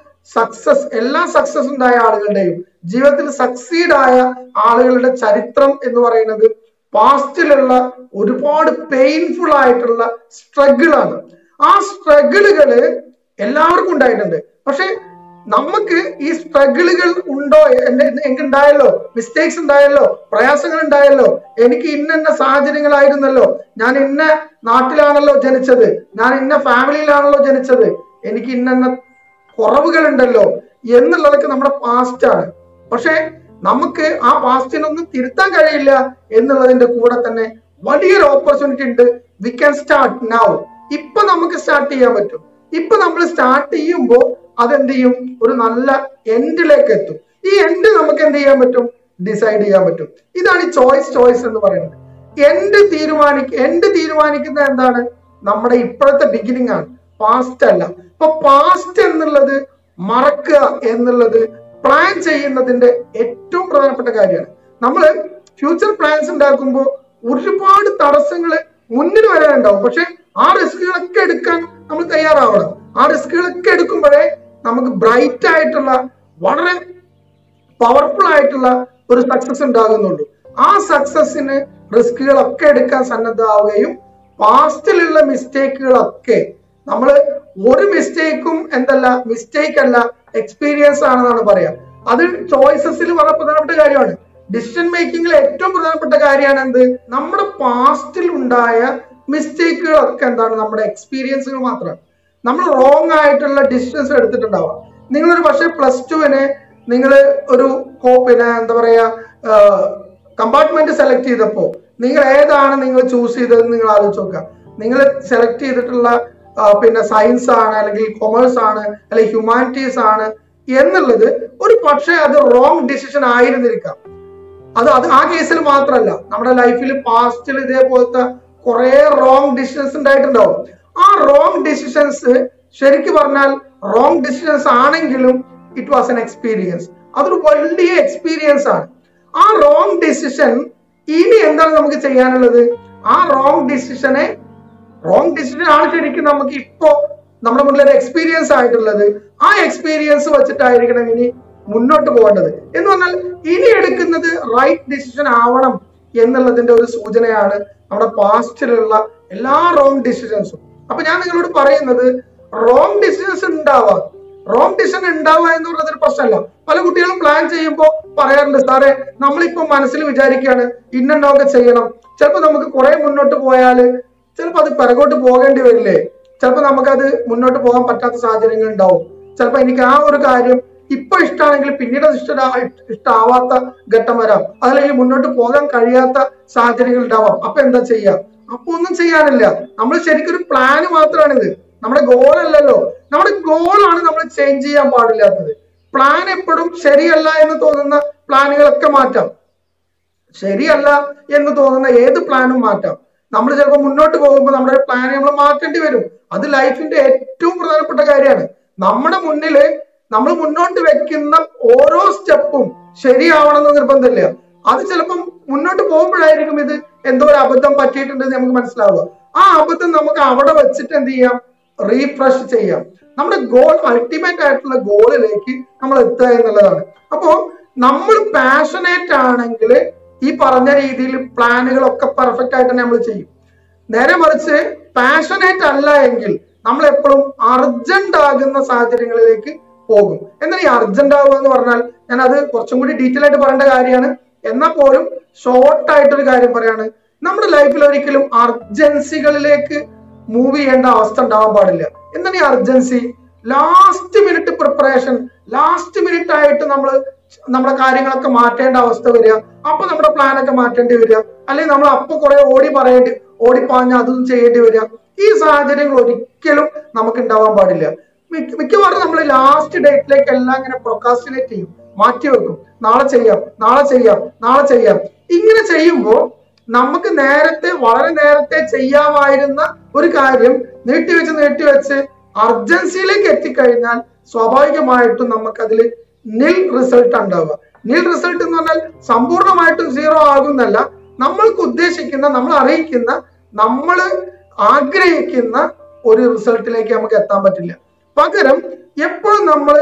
സക്സസ് എല്ലാ സക്സസ് ഉണ്ടായ ആളുകളുടെയും ജീവിതത്തിൽ സക്സീഡ് ആയ ആളുകളുടെ ചരിത്രം എന്ന് പറയുന്നത് പാസ്റ്റിലുള്ള ഒരുപാട് പെയിൻഫുൾ ആയിട്ടുള്ള സ്ട്രഗിൾ ആണ് ആ സ്ട്രഗിളുകള് എല്ലാവർക്കും ഉണ്ടായിട്ടുണ്ട് പക്ഷെ നമുക്ക് ഈ സ്ട്രഗിളുകൾ ഉണ്ടോ എന്റെ എനിക്ക് ഉണ്ടായല്ലോ മിസ്റ്റേക്സ് ഉണ്ടായല്ലോ പ്രയാസങ്ങൾ ഉണ്ടായല്ലോ എനിക്ക് ഇന്ന ഇന്ന സാഹചര്യങ്ങളായിരുന്നല്ലോ ഞാൻ ഇന്ന നാട്ടിലാണല്ലോ ജനിച്ചത് ഞാൻ ഇന്ന ഫാമിലിയിലാണല്ലോ ജനിച്ചത് എനിക്ക് ഇന്ന ഇന്ന കുറവുകൾ ഉണ്ടല്ലോ എന്നുള്ളതൊക്കെ നമ്മുടെ പാസ്റ്റ് ആണ് പക്ഷെ നമുക്ക് ആ പാസ്റ്റിനൊന്നും തിരുത്താൻ കഴിയില്ല എന്നുള്ളതിന്റെ കൂടെ തന്നെ വലിയൊരു ഓപ്പർച്യൂണിറ്റി ഉണ്ട് വി ക്യാൻ സ്റ്റാർട്ട് നൗ ഇപ്പൊ നമുക്ക് സ്റ്റാർട്ട് ചെയ്യാൻ പറ്റും ഇപ്പൊ നമ്മൾ സ്റ്റാർട്ട് ചെയ്യുമ്പോൾ അതെന്ത് ചെയ്യും ഒരു നല്ല എൻഡിലേക്ക് എത്തും ഈ എൻഡ് നമുക്ക് എന്ത് ചെയ്യാൻ പറ്റും ഡിസൈഡ് ചെയ്യാൻ പറ്റും ഇതാണ് ഈ ചോയ്സ് ചോയ്സ് എന്ന് പറയുന്നത് എൻഡ് തീരുമാനിക്ക എൻഡ് തീരുമാനിക്കുന്ന എന്താണ് നമ്മുടെ ഇപ്പോഴത്തെ ബിഗിനിങ് ആണ് പാസ്റ്റ് അല്ല അപ്പൊ പാസ്റ്റ് എന്നുള്ളത് മറക്കുക എന്നുള്ളത് പ്ലാൻ ചെയ്യുന്നതിന്റെ ഏറ്റവും പ്രധാനപ്പെട്ട കാര്യമാണ് നമ്മൾ ഫ്യൂച്ചർ പ്ലാൻസ് ഉണ്ടാക്കുമ്പോൾ ഒരുപാട് തടസ്സങ്ങൾ മുന്നിൽ വരാനുണ്ടാവും പക്ഷെ ആ റിസ്കുകളൊക്കെ എടുക്കാൻ നമ്മൾ തയ്യാറാവണം ആ റിസ്കുകളൊക്കെ എടുക്കുമ്പോഴേ നമുക്ക് ബ്രൈറ്റ് ആയിട്ടുള്ള വളരെ പവർഫുൾ ആയിട്ടുള്ള ഒരു സക്സസ് ഉണ്ടാകുന്നുള്ളൂ ആ സക്സസിന് റിസ്കുകളൊക്കെ എടുക്കാൻ സന്നദ്ധമാവുകയും പാസ്റ്റിലുള്ള മിസ്റ്റേക്കുകളൊക്കെ നമ്മൾ ഒരു മിസ്റ്റേക്കും എന്തല്ല മിസ്റ്റേക്ക് അല്ല എക്സ്പീരിയൻസ് ആണെന്നാണ് പറയാ അത് ചോയ്സസിൽ വളരെ പ്രധാനപ്പെട്ട കാര്യമാണ് ഡിസിഷൻ മേക്കിംഗിൽ ഏറ്റവും പ്രധാനപ്പെട്ട കാര്യമാണ് എന്ത് നമ്മുടെ പാസ്റ്റിൽ ഉണ്ടായ മിസ്റ്റേക്കുകളൊക്കെ എന്താണ് നമ്മുടെ എക്സ്പീരിയൻസുകൾ മാത്രമാണ് നമ്മൾ റോങ് ആയിട്ടുള്ള ഡിസിഷൻസ് എടുത്തിട്ടുണ്ടാവാം നിങ്ങളൊരു പക്ഷേ പ്ലസ് ടുവിന് നിങ്ങൾ ഒരു കോ- പിന്നെ എന്താ പറയാ കമ്പാർട്ട്മെന്റ് സെലക്ട് ചെയ്തപ്പോ നിങ്ങൾ ഏതാണ് നിങ്ങൾ ചൂസ് ചെയ്തതെന്ന് നിങ്ങൾ ആലോചിച്ച് നോക്കുക നിങ്ങൾ സെലക്ട് ചെയ്തിട്ടുള്ള ആ, പിന്നെ സയൻസ് ആണ് അല്ലെങ്കിൽ കൊമേഴ്സ് ആണ് അല്ലെങ്കിൽ ഹ്യൂമാനിറ്റീസ് ആണ് എന്നുള്ളത് ഒരു പക്ഷേ അത് റോങ് ഡിസിഷൻ ആയിരുന്നിരിക്കാം അത് അത് ആ കേസിൽ മാത്രമല്ല നമ്മുടെ ലൈഫിൽ പാസ്റ്റിൽ ഇതേപോലത്തെ കുറെ റോങ് ഡിസിഷൻസ് ഉണ്ടായിട്ടുണ്ടാവും ആ റോങ് ഡിസിഷൻസ് ശരിക്കും പറഞ്ഞാൽ റോങ് ഡിസിഷൻസ് ആണെങ്കിലും ഇറ്റ് വാസ് എൻ എക്സ്പീരിയൻസ് അതൊരു വലിയ എക്സ്പീരിയൻസ് ആണ് ആ റോങ് ഡിസിഷൻ ഇനി എന്താണ് നമുക്ക് ചെയ്യാനുള്ളത് ആ റോങ് ഡിസിഷനെ റോങ് ഡിസിഷൻ ആണ് ശരിക്കും നമുക്ക് ഇപ്പോ നമ്മുടെ മുന്നിൽ ഒരു എക്സ്പീരിയൻസ് ആയിട്ടുള്ളത് ആ എക്സ്പീരിയൻസ് വെച്ചിട്ടായിരിക്കണം ഇനി മുന്നോട്ട് പോകേണ്ടത് എന്ന് പറഞ്ഞാൽ ഇനി എടുക്കുന്നത് റൈറ്റ് ഡിസിഷൻ ആവണം എന്നുള്ളതിന്റെ ഒരു സൂചനയാണ് നമ്മുടെ പാസ്റ്റിലുള്ള എല്ലാ റോങ് ഡിസിഷൻസും അപ്പൊ ഞാൻ നിങ്ങളോട് പറയുന്നത് റോങ് ഡിസിഷൻസ് ഉണ്ടാവാം റോങ് ഡിസിഷൻ ഉണ്ടാവുക എന്ന് പറയുന്നത് ഒരു പ്രശ്നമല്ല പല കുട്ടികളും പ്ലാൻ ചെയ്യുമ്പോൾ പറയാറുണ്ട് സാറേ നമ്മളിപ്പോ മനസ്സിൽ വിചാരിക്കുകയാണ് ഇന്നൊക്കെ ചെയ്യണം ചിലപ്പോൾ നമുക്ക് കുറെ മുന്നോട്ട് പോയാൽ ചിലപ്പോൾ അത് പിറകോട്ട് പോകേണ്ടി വരില്ലേ ചിലപ്പോൾ നമുക്കത് മുന്നോട്ട് പോകാൻ പറ്റാത്ത സാഹചര്യങ്ങൾ ഉണ്ടാവും ചിലപ്പോൾ എനിക്ക് ആ ഒരു കാര്യം ഇപ്പൊ ഇഷ്ടമാണെങ്കിൽ പിന്നീട് അത് ഇഷ്ട ഇഷ്ടമാവാത്ത ഘട്ടം വരാം അതല്ലെങ്കിൽ മുന്നോട്ട് പോകാൻ കഴിയാത്ത സാഹചര്യങ്ങൾ ഉണ്ടാവാം അപ്പൊ എന്താ ചെയ്യാ അപ്പൊ ഒന്നും ചെയ്യാനില്ല നമ്മൾ ശരിക്കും ഒരു പ്ലാന് മാത്രമാണിത് നമ്മുടെ ഗോൾ അല്ലല്ലോ നമ്മുടെ ഗോളാണ് നമ്മൾ ചേഞ്ച് ചെയ്യാൻ പാടില്ലാത്തത് പ്ലാൻ എപ്പോഴും ശരിയല്ല എന്ന് തോന്നുന്ന പ്ലാനുകളൊക്കെ മാറ്റാം ശരിയല്ല എന്ന് തോന്നുന്ന ഏത് പ്ലാനും മാറ്റാം നമ്മൾ ചിലപ്പോൾ മുന്നോട്ട് പോകുമ്പോൾ നമ്മുടെ പ്ലാൻ നമ്മൾ മാറ്റേണ്ടി വരും അത് ലൈഫിന്റെ ഏറ്റവും പ്രധാനപ്പെട്ട കാര്യമാണ് നമ്മുടെ മുന്നിൽ നമ്മൾ മുന്നോട്ട് വെക്കുന്ന ഓരോ സ്റ്റെപ്പും ശരിയാവണമെന്ന് നിർബന്ധമില്ല അത് ചിലപ്പം മുന്നോട്ട് പോകുമ്പോഴായിരിക്കും ഇത് എന്തോ ഒരു അബദ്ധം പറ്റിയിട്ടുണ്ടെന്ന് നമുക്ക് മനസ്സിലാവുക ആ അബദ്ധം നമുക്ക് അവിടെ വെച്ചിട്ട് എന്ത് ചെയ്യാം റീഫ്രഷ് ചെയ്യാം നമ്മുടെ ഗോൾ അൾട്ടിമേറ്റ് ആയിട്ടുള്ള ഗോളിലേക്ക് നമ്മൾ എത്തുക എന്നുള്ളതാണ് അപ്പോ നമ്മൾ പാഷനേറ്റ് ആണെങ്കിൽ ഈ പറഞ്ഞ രീതിയിൽ പ്ലാനുകളൊക്കെ പെർഫെക്റ്റ് ആയിട്ട് തന്നെ നമ്മൾ ചെയ്യും നേരെ മറിച്ച് പാഷനേറ്റ് അല്ല എങ്കിൽ നമ്മൾ എപ്പോഴും അർജന്റ് ആകുന്ന സാഹചര്യങ്ങളിലേക്ക് പോകും എന്നാൽ ഈ അർജന്റ് ആവുക എന്ന് പറഞ്ഞാൽ ഞാൻ അത് കുറച്ചും കൂടി ഡീറ്റെയിൽ ആയിട്ട് പറയേണ്ട കാര്യമാണ് എന്നാൽ പോലും ഷോർട്ട് ആയിട്ടൊരു കാര്യം പറയാണ് നമ്മുടെ ലൈഫിൽ ഒരിക്കലും അർജൻസികളിലേക്ക് മൂവ് ചെയ്യേണ്ട അവസ്ഥ ഉണ്ടാവാൻ പാടില്ല എന്താണ് ഈ urgency last minute preparation last minute ആയിട്ട് നമ്മൾ നമ്മുടെ കാര്യങ്ങളൊക്കെ മാറ്റേണ്ട അവസ്ഥ വരിക അപ്പൊ നമ്മുടെ പ്ലാൻ ഒക്കെ മാറ്റേണ്ടി വരിക അല്ലെങ്കിൽ നമ്മൾ അപ്പൊ കുറെ ഓടി പറയേണ്ടി ഓടിപ്പാഞ്ഞ് അതും ചെയ്യേണ്ടി വരിക ഈ സാഹചര്യങ്ങൾ ഒരിക്കലും നമുക്ക് ഉണ്ടാവാൻ പാടില്ല മിക്ക- മിക്കവാറും നമ്മൾ ലാസ്റ്റ് ഡേറ്റിലേക്ക് എല്ലാം ഇങ്ങനെ പ്രൊക്കാസ്റ്റിനേറ്റ് ചെയ്യും മാറ്റി വെക്കും നാളെ ചെയ്യാം നാളെ ചെയ്യാം നാളെ ചെയ്യാം ഇങ്ങനെ ചെയ്യുമ്പോൾ നമുക്ക് നേരത്തെ വളരെ നേരത്തെ ചെയ്യാമായിരുന്ന ഒരു കാര്യം നീട്ടിവെച്ച് നീട്ടിവെച്ച് അർജൻസിയിലേക്ക് എത്തിക്കഴിഞ്ഞാൽ സ്വാഭാവികമായിട്ടും നമുക്കതിൽ നിൽ റിസൾട്ട് ഉണ്ടാവുക നിൽ റിസൾട്ട് എന്ന് പറഞ്ഞാൽ സമ്പൂർണ്ണമായിട്ടും സീറോ ആകുന്നല്ല നമ്മൾക്ക് ഉദ്ദേശിക്കുന്ന നമ്മൾ അറിയിക്കുന്ന നമ്മൾ ആഗ്രഹിക്കുന്ന ഒരു റിസൾട്ടിലേക്ക് നമുക്ക് എത്താൻ പറ്റില്ല പകരം എപ്പോഴും നമ്മൾ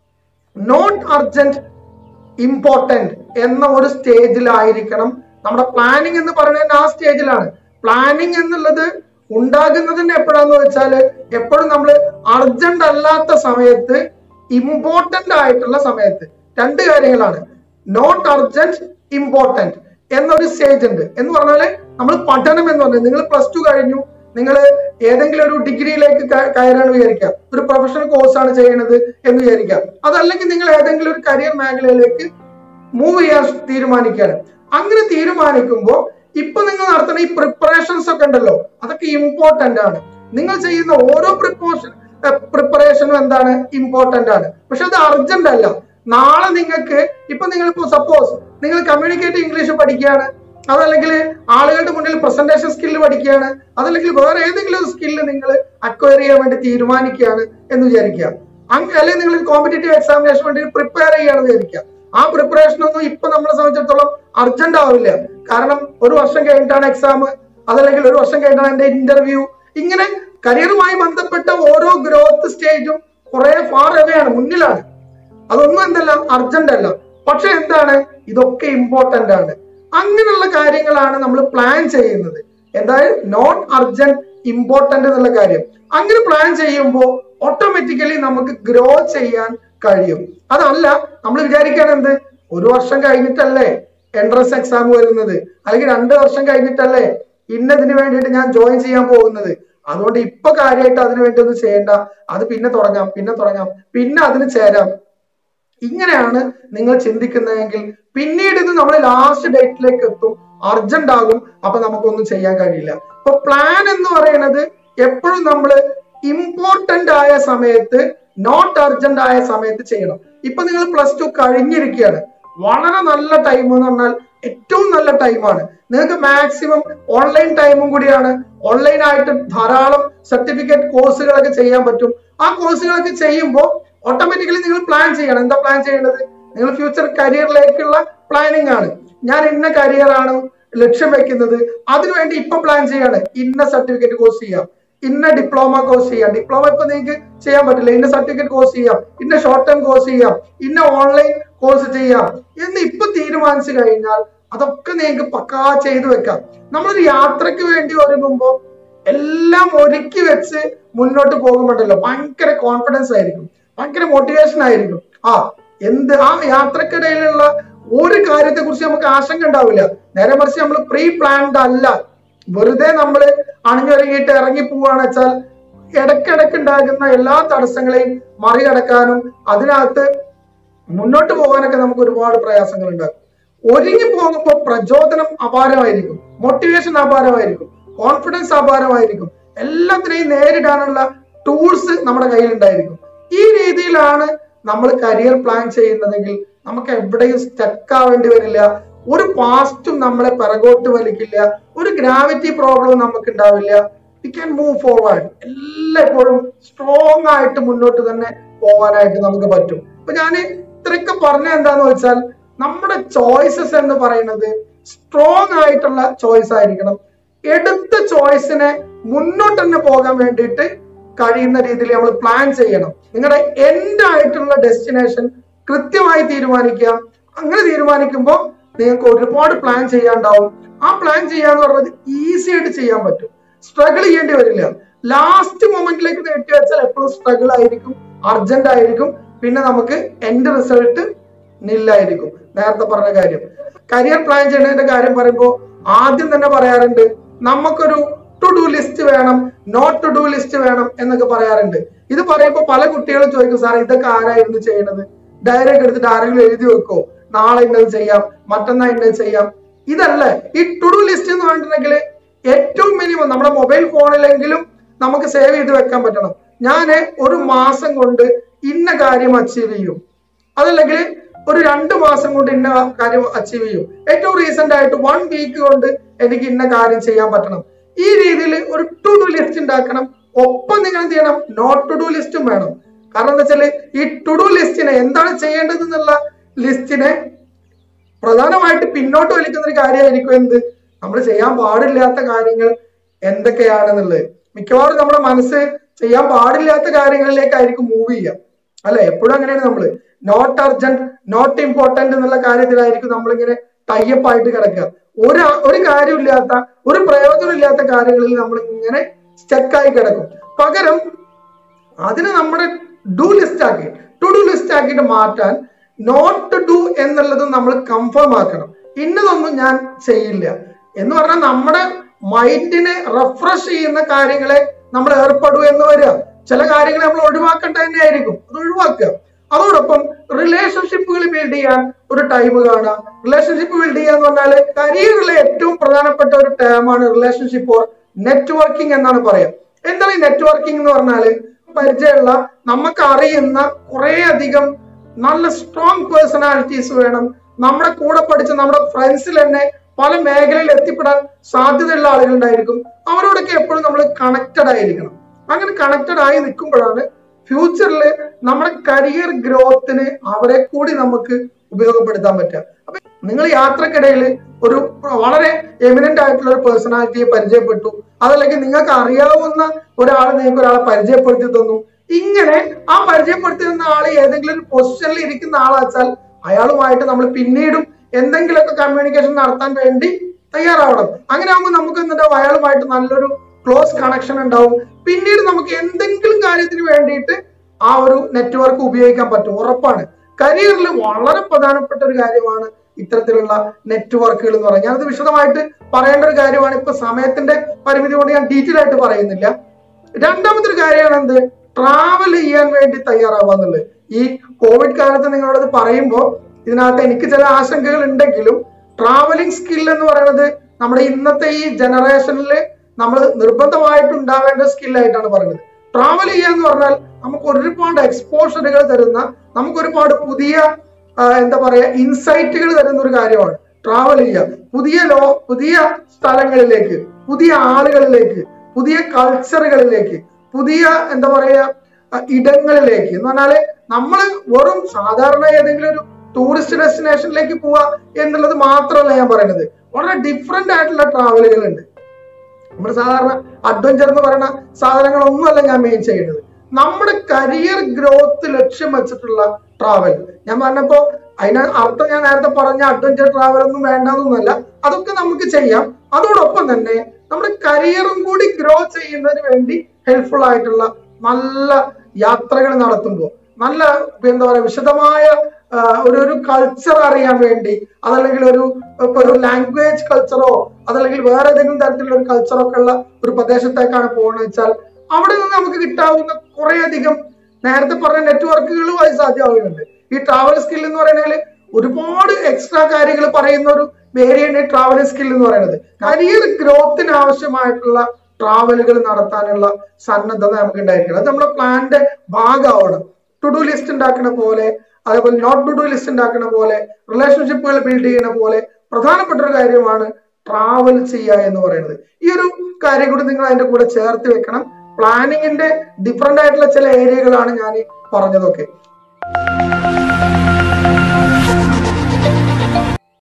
നോട്ട് അർജന്റ് ഇമ്പോർട്ടന്റ് എന്ന ഒരു സ്റ്റേജിലായിരിക്കണം നമ്മുടെ പ്ലാനിങ് എന്ന് പറയുന്നത് ആ സ്റ്റേജിലാണ് പ്ലാനിങ് എന്നുള്ളത് ഉണ്ടാകുന്നതിന് എപ്പോഴാന്ന് വെച്ചാൽ എപ്പോഴും നമ്മൾ അർജന്റ് അല്ലാത്ത സമയത്ത് ഇമ്പോർട്ടന്റ് ആയിട്ടുള്ള സമയത്ത് രണ്ട് കാര്യങ്ങളാണ് നോട്ട് അർജന്റ് ഇമ്പോർട്ടന്റ് എന്നൊരു സ്റ്റേജ് ഉണ്ട് എന്ന് പറഞ്ഞാല് നമ്മൾ പഠനം എന്ന് പറഞ്ഞാൽ നിങ്ങൾ പ്ലസ് ടു കഴിഞ്ഞു നിങ്ങൾ ഏതെങ്കിലും ഒരു ഡിഗ്രിയിലേക്ക് കയറാണ് വിചാരിക്കുക ഒരു പ്രൊഫഷണൽ കോഴ്സ് ആണ് ചെയ്യുന്നത് എന്ന് വിചാരിക്കുക അതല്ലെങ്കിൽ നിങ്ങൾ ഏതെങ്കിലും ഒരു കരിയർ മേഖലയിലേക്ക് മൂവ് ചെയ്യാൻ തീരുമാനിക്കുകയാണ് അങ്ങനെ തീരുമാനിക്കുമ്പോൾ ഇപ്പൊ നിങ്ങൾ നടത്തുന്ന ഈ പ്രിപ്പറേഷൻസ് ഒക്കെ ഉണ്ടല്ലോ അതൊക്കെ ഇമ്പോർട്ടന്റ് ആണ് നിങ്ങൾ ചെയ്യുന്ന ഓരോ പ്രിപ്പറേഷൻ പ്രിപ്പറേഷനും എന്താണ് ഇമ്പോർട്ടന്റ് ആണ് പക്ഷെ അത് അർജന്റ് അല്ല നാളെ നിങ്ങൾക്ക് ഇപ്പൊ നിങ്ങൾ ഇപ്പൊ സപ്പോസ് നിങ്ങൾ കമ്മ്യൂണിക്കേറ്റ് ഇംഗ്ലീഷ് പഠിക്കുകയാണ് അതല്ലെങ്കിൽ ആളുകളുടെ മുന്നിൽ പ്രസന്റേഷൻ സ്കില്ല് പഠിക്കുകയാണ് അതല്ലെങ്കിൽ വേറെ ഏതെങ്കിലും ഒരു സ്കില്ല് നിങ്ങൾ അക്വയർ ചെയ്യാൻ വേണ്ടി തീരുമാനിക്കുകയാണ് എന്ന് വിചാരിക്കുക അങ്ങ് അല്ലെങ്കിൽ നിങ്ങൾ കോമ്പറ്റേറ്റീവ് എക്സാമിനേഷൻ വേണ്ടി പ്രിപ്പയർ ചെയ്യുകയാണെന്ന് വിചാരിക്കുക ആ പ്രിപ്പറേഷൻ ഒന്നും ഇപ്പൊ നമ്മളെ സംബന്ധിച്ചിടത്തോളം അർജന്റ് ആവില്ല കാരണം ഒരു വർഷം കഴിഞ്ഞിട്ടാണ് എക്സാം അതല്ലെങ്കിൽ ഒരു വർഷം കഴിഞ്ഞിട്ടാണ് എന്റെ ഇന്റർവ്യൂ ഇങ്ങനെ കരിയറുമായി ബന്ധപ്പെട്ട ഓരോ ഗ്രോത്ത് സ്റ്റേജും കുറെ ഫാർ ആണ് മുന്നിലാണ് അതൊന്നും എന്തല്ല അർജന്റ് അല്ല പക്ഷെ എന്താണ് ഇതൊക്കെ ഇമ്പോർട്ടന്റ് ആണ് അങ്ങനെയുള്ള കാര്യങ്ങളാണ് നമ്മൾ പ്ലാൻ ചെയ്യുന്നത് എന്തായാലും നോട്ട് അർജന്റ് ഇമ്പോർട്ടന്റ് എന്നുള്ള കാര്യം അങ്ങനെ പ്ലാൻ ചെയ്യുമ്പോൾ ഓട്ടോമാറ്റിക്കലി നമുക്ക് ഗ്രോ ചെയ്യാൻ കഴിയും അതല്ല നമ്മൾ വിചാരിക്കുകയാണ് എന്ത് ഒരു വർഷം കഴിഞ്ഞിട്ടല്ലേ എൻട്രൻസ് എക്സാം വരുന്നത് അല്ലെങ്കിൽ രണ്ട് വർഷം കഴിഞ്ഞിട്ടല്ലേ ഇന്നതിന് വേണ്ടിയിട്ട് ഞാൻ ജോയിൻ ചെയ്യാൻ പോകുന്നത് അതുകൊണ്ട് ഇപ്പൊ കാര്യമായിട്ട് അതിനു വേണ്ടി ഒന്നും ചെയ്യേണ്ട അത് പിന്നെ തുടങ്ങാം പിന്നെ തുടങ്ങാം പിന്നെ അതിന് ചേരാം ഇങ്ങനെയാണ് നിങ്ങൾ ചിന്തിക്കുന്നതെങ്കിൽ പിന്നീട് ഇത് നമ്മൾ ലാസ്റ്റ് ഡേറ്റിലേക്ക് എത്തും അർജന്റ് ആകും അപ്പൊ നമുക്കൊന്നും ചെയ്യാൻ കഴിയില്ല അപ്പൊ പ്ലാൻ എന്ന് പറയുന്നത് എപ്പോഴും നമ്മൾ ഇമ്പോർട്ടന്റ് ആയ സമയത്ത് നോട്ട് അർജന്റ് ആയ സമയത്ത് ചെയ്യണം ഇപ്പൊ നിങ്ങൾ പ്ലസ് ടു കഴിഞ്ഞിരിക്കുകയാണ് വളരെ നല്ല ടൈം എന്ന് പറഞ്ഞാൽ ഏറ്റവും നല്ല ടൈമാണ് നിങ്ങൾക്ക് മാക്സിമം ഓൺലൈൻ ടൈമും കൂടിയാണ് ഓൺലൈൻ ആയിട്ട് ധാരാളം സർട്ടിഫിക്കറ്റ് കോഴ്സുകളൊക്കെ ചെയ്യാൻ പറ്റും ആ കോഴ്സുകളൊക്കെ ചെയ്യുമ്പോൾ ഓട്ടോമാറ്റിക്കലി നിങ്ങൾ പ്ലാൻ ചെയ്യണം എന്താ പ്ലാൻ ചെയ്യേണ്ടത് നിങ്ങൾ ഫ്യൂച്ചർ കരിയറിലേക്കുള്ള പ്ലാനിങ് ആണ് ഞാൻ ഇന്ന കരിയർ ആണ് ലക്ഷ്യം വെക്കുന്നത് അതിനുവേണ്ടി ഇപ്പൊ പ്ലാൻ ചെയ്യാണ് ഇന്ന സർട്ടിഫിക്കറ്റ് കോഴ്സ് ചെയ്യാം ഇന്ന ഡിപ്ലോമ കോഴ്സ് ചെയ്യാം ഡിപ്ലോമ ഇപ്പൊ നിങ്ങൾക്ക് ചെയ്യാൻ പറ്റില്ല ഇന്ന സർട്ടിഫിക്കറ്റ് കോഴ്സ് ചെയ്യാം ഇന്ന ഷോർട്ട് ടേം കോഴ്സ് ചെയ്യാം ഇന്ന ഓൺലൈൻ കോഴ്സ് ചെയ്യാം എന്ന് ഇപ്പൊ തീരുമാനിച്ചു കഴിഞ്ഞാൽ അതൊക്കെ നിങ്ങൾക്ക് പക്കാ ചെയ്തു വെക്കാം നമ്മളൊരു യാത്രക്ക് വേണ്ടി ഒരുങ്ങുമ്പോൾ എല്ലാം ഒരുക്കി വെച്ച് മുന്നോട്ട് പോകുമ്പോണ്ടല്ലോ ഭയങ്കര കോൺഫിഡൻസ് ആയിരിക്കും ഭയങ്കര മോട്ടിവേഷൻ ആയിരിക്കും ആ എന്ത് ആ യാത്രക്കിടയിലുള്ള ഒരു കാര്യത്തെ കുറിച്ച് നമുക്ക് ആശങ്ക ഉണ്ടാവില്ല നേരെ മറിച്ച് നമ്മൾ പ്രീ പ്ലാൻഡ് അല്ല വെറുതെ നമ്മൾ അണിഞ്ഞൊരുങ്ങിയിട്ട് ഇറങ്ങി പോവാന്ന് വെച്ചാൽ ഇടയ്ക്കിടയ്ക്ക് ഉണ്ടാകുന്ന എല്ലാ തടസ്സങ്ങളെയും മറികടക്കാനും അതിനകത്ത് മുന്നോട്ട് പോകാനൊക്കെ നമുക്ക് ഒരുപാട് പ്രയാസങ്ങൾ ഉണ്ടാകും ഒരുങ്ങി പോകുമ്പോൾ പ്രചോദനം അപാരമായിരിക്കും മോട്ടിവേഷൻ അപാരമായിരിക്കും കോൺഫിഡൻസ് അപാരമായിരിക്കും എല്ലാത്തിനെയും നേരിടാനുള്ള ടൂൾസ് നമ്മുടെ കയ്യിൽ ഉണ്ടായിരിക്കും ഈ രീതിയിലാണ് നമ്മൾ കരിയർ പ്ലാൻ ചെയ്യുന്നതെങ്കിൽ നമുക്ക് എവിടെയും സ്റ്റക്ക് ആവേണ്ടി വരില്ല ഒരു പാസ്റ്റും നമ്മളെ പിറകോട്ട് വലിക്കില്ല ഒരു ഗ്രാവിറ്റി പ്രോബ്ലം നമുക്ക് ഉണ്ടാവില്ല വി ക്യാൻ മൂവ് ഫോർവേഡ് എല്ലായ്പ്പോഴും സ്ട്രോങ് ആയിട്ട് മുന്നോട്ട് തന്നെ പോകാനായിട്ട് നമുക്ക് പറ്റും ഇപ്പൊ ഞാൻ ഇത്രയൊക്കെ പറഞ്ഞ എന്താന്ന് വെച്ചാൽ നമ്മുടെ ചോയ്സസ് എന്ന് പറയുന്നത് സ്ട്രോങ് ആയിട്ടുള്ള ചോയ്സ് ആയിരിക്കണം എടുത്ത ചോയ്സിനെ മുന്നോട്ട് തന്നെ പോകാൻ വേണ്ടിയിട്ട് കഴിയുന്ന രീതിയിൽ നമ്മൾ പ്ലാൻ ചെയ്യണം നിങ്ങളുടെ എൻഡ് ആയിട്ടുള്ള ഡെസ്റ്റിനേഷൻ കൃത്യമായി തീരുമാനിക്കുക അങ്ങനെ തീരുമാനിക്കുമ്പോൾ നിങ്ങൾക്ക് ഒരുപാട് പ്ലാൻ ചെയ്യാണ്ടാവും ആ പ്ലാൻ ചെയ്യാന്ന് പറഞ്ഞത് ഈസി ആയിട്ട് ചെയ്യാൻ പറ്റും സ്ട്രഗിൾ ചെയ്യേണ്ടി വരില്ല ലാസ്റ്റ് മൊമെന്റിലേക്ക് നീട്ടി വെച്ചാൽ എപ്പോഴും സ്ട്രഗിൾ ആയിരിക്കും അർജന്റ് ആയിരിക്കും പിന്നെ നമുക്ക് എൻഡ് റിസൾട്ട് നില്ലായിരിക്കും നേരത്തെ പറഞ്ഞ കാര്യം കരിയർ പ്ലാൻ ചെയ്യുന്നതിന്റെ കാര്യം പറയുമ്പോൾ ആദ്യം തന്നെ പറയാറുണ്ട് നമുക്കൊരു ടു ഡു ലിസ്റ്റ് വേണം നോട്ട് ടു ഡു ലിസ്റ്റ് വേണം എന്നൊക്കെ പറയാറുണ്ട് ഇത് പറയുമ്പോൾ പല കുട്ടികളും ചോദിക്കും സാർ ഇതൊക്കെ ആരായിരുന്നു ചെയ്യുന്നത് ഡയറി ഒക്കെ എടുത്തിട്ട് ആരെങ്കിലും എഴുതി വെക്കോ നാളെ ഇന്നത് ചെയ്യാം മറ്റന്നാൾ ഇന്നത് ചെയ്യാം ഇതല്ല ഈ ടു ഡു ലിസ്റ്റ് എന്ന് പറഞ്ഞിട്ടുണ്ടെങ്കിൽ ഏറ്റവും മിനിമം നമ്മുടെ മൊബൈൽ ഫോണിലെങ്കിലും നമുക്ക് സേവ് ചെയ്ത് വെക്കാൻ പറ്റണം ഞാന് ഒരു മാസം കൊണ്ട് ഇന്ന കാര്യം അച്ചീവ് ചെയ്യും അതല്ലെങ്കിൽ ഒരു രണ്ട് മാസം കൊണ്ട് ഇന്ന കാര്യം അച്ചീവ് ചെയ്യും ഏറ്റവും റീസെന്റ് ആയിട്ട് വൺ വീക്ക് കൊണ്ട് എനിക്ക് ഇന്ന കാര്യം ചെയ്യാൻ പറ്റണം ഈ രീതിയിൽ ഒരു ടു ഡു ലിസ്റ്റ് ഉണ്ടാക്കണം ഒപ്പം നിങ്ങൾ എന്ത് ചെയ്യണം നോട്ട് ടു ഡു ലിസ്റ്റും വേണം കാരണം എന്താ വെച്ചാല് ഈ ടു ഡു ലിസ്റ്റിനെ എന്താണ് ചെയ്യേണ്ടത് എന്നുള്ള ലിസ്റ്റിനെ പ്രധാനമായിട്ട് പിന്നോട്ട് വലിക്കുന്ന ഒരു കാര്യമായിരിക്കും എന്ത് നമ്മൾ ചെയ്യാൻ പാടില്ലാത്ത കാര്യങ്ങൾ എന്തൊക്കെയാണെന്നുള്ളത് മിക്കവാറും നമ്മുടെ മനസ്സ് ചെയ്യാൻ പാടില്ലാത്ത കാര്യങ്ങളിലേക്കായിരിക്കും മൂവ് ചെയ്യുക അല്ലെ എപ്പോഴും അങ്ങനെയാണ് നമ്മള് നോട്ട് അർജന്റ് നോട്ട് ഇമ്പോർട്ടന്റ് എന്നുള്ള കാര്യത്തിലായിരിക്കും നമ്മളിങ്ങനെ ടൈപ്പ് ആയിട്ട് കിടക്കുക ഒരു ഒരു കാര്യമില്ലാത്ത ഒരു പ്രയോജനമില്ലാത്ത കാര്യങ്ങളിൽ നമ്മൾ ഇങ്ങനെ സ്റ്റക്കായി കിടക്കും പകരം അതിന് നമ്മുടെ ഡു ലിസ്റ്റ് ആക്കി ടു ഡു ലിസ്റ്റ് ആക്കിയിട്ട് മാറ്റാൻ നോട്ട് ഡു എന്നുള്ളത് നമ്മൾ കൺഫേം ആക്കണം ഇന്നതൊന്നും ഞാൻ ചെയ്യില്ല എന്ന് പറഞ്ഞാൽ നമ്മുടെ മൈൻഡിനെ റിഫ്രഷ് ചെയ്യുന്ന കാര്യങ്ങളെ നമ്മൾ ഏർപ്പെടൂ എന്ന് വരിക ചില കാര്യങ്ങൾ നമ്മൾ ഒഴിവാക്കേണ്ട തന്നെ ആയിരിക്കും അത് ഒഴിവാക്കുക അതോടൊപ്പം റിലേഷൻഷിപ്പുകൾ ബിൽഡ് ചെയ്യാൻ ഒരു ടൈം കാണുക റിലേഷൻഷിപ്പ് ബിൽഡ് ചെയ്യുക എന്ന് പറഞ്ഞാൽ കരിയറിലെ ഏറ്റവും പ്രധാനപ്പെട്ട ഒരു ടേമാണ് റിലേഷൻഷിപ്പ് ഓർ നെറ്റ്വർക്കിംഗ് എന്നാണ് പറയാം എന്താണ് ഈ നെറ്റ്വർക്കിംഗ് എന്ന് പറഞ്ഞാല് പരിചയമുള്ള നമുക്ക് അറിയുന്ന കുറെ അധികം നല്ല സ്ട്രോങ് പേഴ്സണാലിറ്റീസ് വേണം നമ്മുടെ കൂടെ പഠിച്ച നമ്മുടെ ഫ്രണ്ട്സിൽ തന്നെ പല മേഖലയിൽ എത്തിപ്പെടാൻ സാധ്യതയുള്ള ആളുകൾ ഉണ്ടായിരിക്കും അവരോടൊക്കെ എപ്പോഴും നമ്മൾ കണക്റ്റഡ് ആയിരിക്കണം അങ്ങനെ കണക്റ്റഡ് ആയി നിൽക്കുമ്പോഴാണ് ഫ്യൂച്ചറിൽ നമ്മുടെ കരിയർ ഗ്രോത്തിന് അവരെ കൂടി നമുക്ക് ഉപയോഗപ്പെടുത്താൻ പറ്റുക അപ്പൊ നിങ്ങൾ യാത്രക്കിടയിൽ ഒരു വളരെ എമിനന്റ് ആയിട്ടുള്ള ഒരു പേഴ്സണാലിറ്റിയെ പരിചയപ്പെട്ടു അതല്ലെങ്കിൽ നിങ്ങൾക്ക് അറിയാവുന്ന ഒരാൾ നിങ്ങൾക്ക് ഒരാളെ പരിചയപ്പെടുത്തി തന്നു ഇങ്ങനെ ആ പരിചയപ്പെടുത്തി തന്ന ആൾ ഏതെങ്കിലും ഒരു പൊസിഷനിൽ ഇരിക്കുന്ന ആളാച്ചാൽ അയാളുമായിട്ട് നമ്മൾ പിന്നീടും എന്തെങ്കിലുമൊക്കെ കമ്മ്യൂണിക്കേഷൻ നടത്താൻ വേണ്ടി തയ്യാറാവണം അങ്ങനെ ആകുമ്പോൾ നമുക്ക് എന്നിട്ട് അയാളുമായിട്ട് നല്ലൊരു ക്ലോസ് കണക്ഷൻ ഉണ്ടാവും പിന്നീട് നമുക്ക് എന്തെങ്കിലും കാര്യത്തിന് വേണ്ടിയിട്ട് ആ ഒരു നെറ്റ്വർക്ക് ഉപയോഗിക്കാൻ പറ്റും ഉറപ്പാണ് കരിയറിൽ വളരെ പ്രധാനപ്പെട്ട ഒരു കാര്യമാണ് ഇത്തരത്തിലുള്ള നെറ്റ്വർക്കുകൾ എന്ന് പറയുന്നത് ഞാനത് വിശദമായിട്ട് പറയേണ്ട ഒരു കാര്യമാണ് ഇപ്പൊ സമയത്തിന്റെ പരിമിതി കൊണ്ട് ഞാൻ ഡീറ്റെയിൽ ആയിട്ട് പറയുന്നില്ല രണ്ടാമത്തെ ഒരു കാര്യമാണ് എന്ത് ട്രാവൽ ചെയ്യാൻ വേണ്ടി തയ്യാറാവുക എന്നുള്ളത് ഈ കോവിഡ് കാലത്ത് നിങ്ങളോട് പറയുമ്പോൾ ഇതിനകത്ത് എനിക്ക് ചില ആശങ്കകൾ ഉണ്ടെങ്കിലും ട്രാവലിംഗ് സ്കിൽ എന്ന് പറയുന്നത് നമ്മുടെ ഇന്നത്തെ ഈ ജനറേഷനിൽ നമ്മൾ നിർബന്ധമായിട്ട് ഉണ്ടാവേണ്ട സ്കില്ലായിട്ടാണ് പറയുന്നത് ട്രാവൽ ചെയ്യുക എന്ന് പറഞ്ഞാൽ നമുക്ക് ഒരുപാട് എക്സ്പോഷറുകൾ തരുന്ന നമുക്ക് ഒരുപാട് പുതിയ ആ, എന്താ പറയാ ഇൻസൈറ്റുകൾ തരുന്ന ഒരു കാര്യമാണ് ട്രാവൽ ചെയ്യുക പുതിയ ലോ പുതിയ സ്ഥലങ്ങളിലേക്ക് പുതിയ ആളുകളിലേക്ക് പുതിയ കൾച്ചറുകളിലേക്ക് പുതിയ എന്താ പറയാ ആ, ഇടങ്ങളിലേക്ക് എന്ന് പറഞ്ഞാല് നമ്മൾ വെറും സാധാരണ ഏതെങ്കിലും ഒരു ടൂറിസ്റ്റ് ഡെസ്റ്റിനേഷനിലേക്ക് പോവുക എന്നുള്ളത് മാത്രമല്ല ഞാൻ പറയുന്നത് വളരെ ഡിഫറെന്റ് ആയിട്ടുള്ള ട്രാവലുകൾ ഉണ്ട് നമ്മൾ സാധാരണ അഡ്വഞ്ചർ എന്ന് പറയുന്ന സാധനങ്ങളൊന്നുമല്ല ഞാൻ മെയിൻ ചെയ്യുന്നത് നമ്മുടെ കരിയർ ഗ്രോത്ത് ലക്ഷ്യം വെച്ചിട്ടുള്ള ട്രാവൽ ഞാൻ പറഞ്ഞപ്പോ അതിന് അർത്ഥം ഞാൻ നേരത്തെ പറഞ്ഞ അഡ്വഞ്ചർ ട്രാവൽ ഒന്നും വേണ്ടെന്നൊന്നുമല്ല അതൊക്കെ നമുക്ക് ചെയ്യാം അതോടൊപ്പം തന്നെ നമ്മുടെ കരിയറും കൂടി ഗ്രോ ചെയ്യുന്നതിന് വേണ്ടി ഹെൽപ്ഫുൾ ആയിട്ടുള്ള നല്ല യാത്രകൾ നടത്തുമ്പോൾ നല്ല എന്താ പറയാ വിശദമായ ആ, ഒരു ഒരു കൾച്ചർ അറിയാൻ വേണ്ടി അതല്ലെങ്കിൽ ഒരു ഇപ്പൊ ഒരു ലാംഗ്വേജ് കൾച്ചറോ അതല്ലെങ്കിൽ വേറെ ഏതെങ്കിലും തരത്തിലുള്ള ഒരു കൾച്ചറോ ഒക്കെ ഉള്ള ഒരു പ്രദേശത്തേക്കാണ് പോകുന്നത് വെച്ചാൽ അവിടെ നിന്ന് നമുക്ക് കിട്ടാവുന്ന കുറെ അധികം നേരത്തെ പറഞ്ഞ നെറ്റ്വർക്കുകളും അത് സാധ്യമാകുന്നുണ്ട് ഈ ട്രാവൽ സ്കിൽ എന്ന് പറയുന്നത് ഒരുപാട് എക്സ്ട്രാ കാര്യങ്ങൾ പറയുന്ന ഒരു വേരിയന്റ് ട്രാവൽ സ്കിൽ എന്ന് പറയുന്നത് കരിയർ ഗ്രോത്തിന് ആവശ്യമായിട്ടുള്ള ട്രാവലുകൾ നടത്താനുള്ള സന്നദ്ധത നമുക്ക് ഉണ്ടായിരിക്കണം അത് നമ്മുടെ പ്ലാന്റെ ഭാഗമാവണം ടു ഡു ലിസ്റ്റ് ഉണ്ടാക്കുന്ന പോലെ അതേപോലെ നോട്ട് ടു ഡു ലിസ്റ്റ് ഉണ്ടാക്കുന്ന പോലെ റിലേഷൻഷിപ്പുകൾ ബിൽഡ് ചെയ്യുന്ന പോലെ പ്രധാനപ്പെട്ട ഒരു കാര്യമാണ് ട്രാവൽ ചെയ്യുക എന്ന് പറയുന്നത് ഈ ഒരു കാര്യം കൂടി നിങ്ങൾ അതിന്റെ കൂടെ ചേർത്ത് വെക്കണം പ്ലാനിങ്ങിന്റെ ഡിഫറെന്റ് ആയിട്ടുള്ള ചില ഏരിയകളാണ് ഞാൻ ഈ പറഞ്ഞതൊക്കെ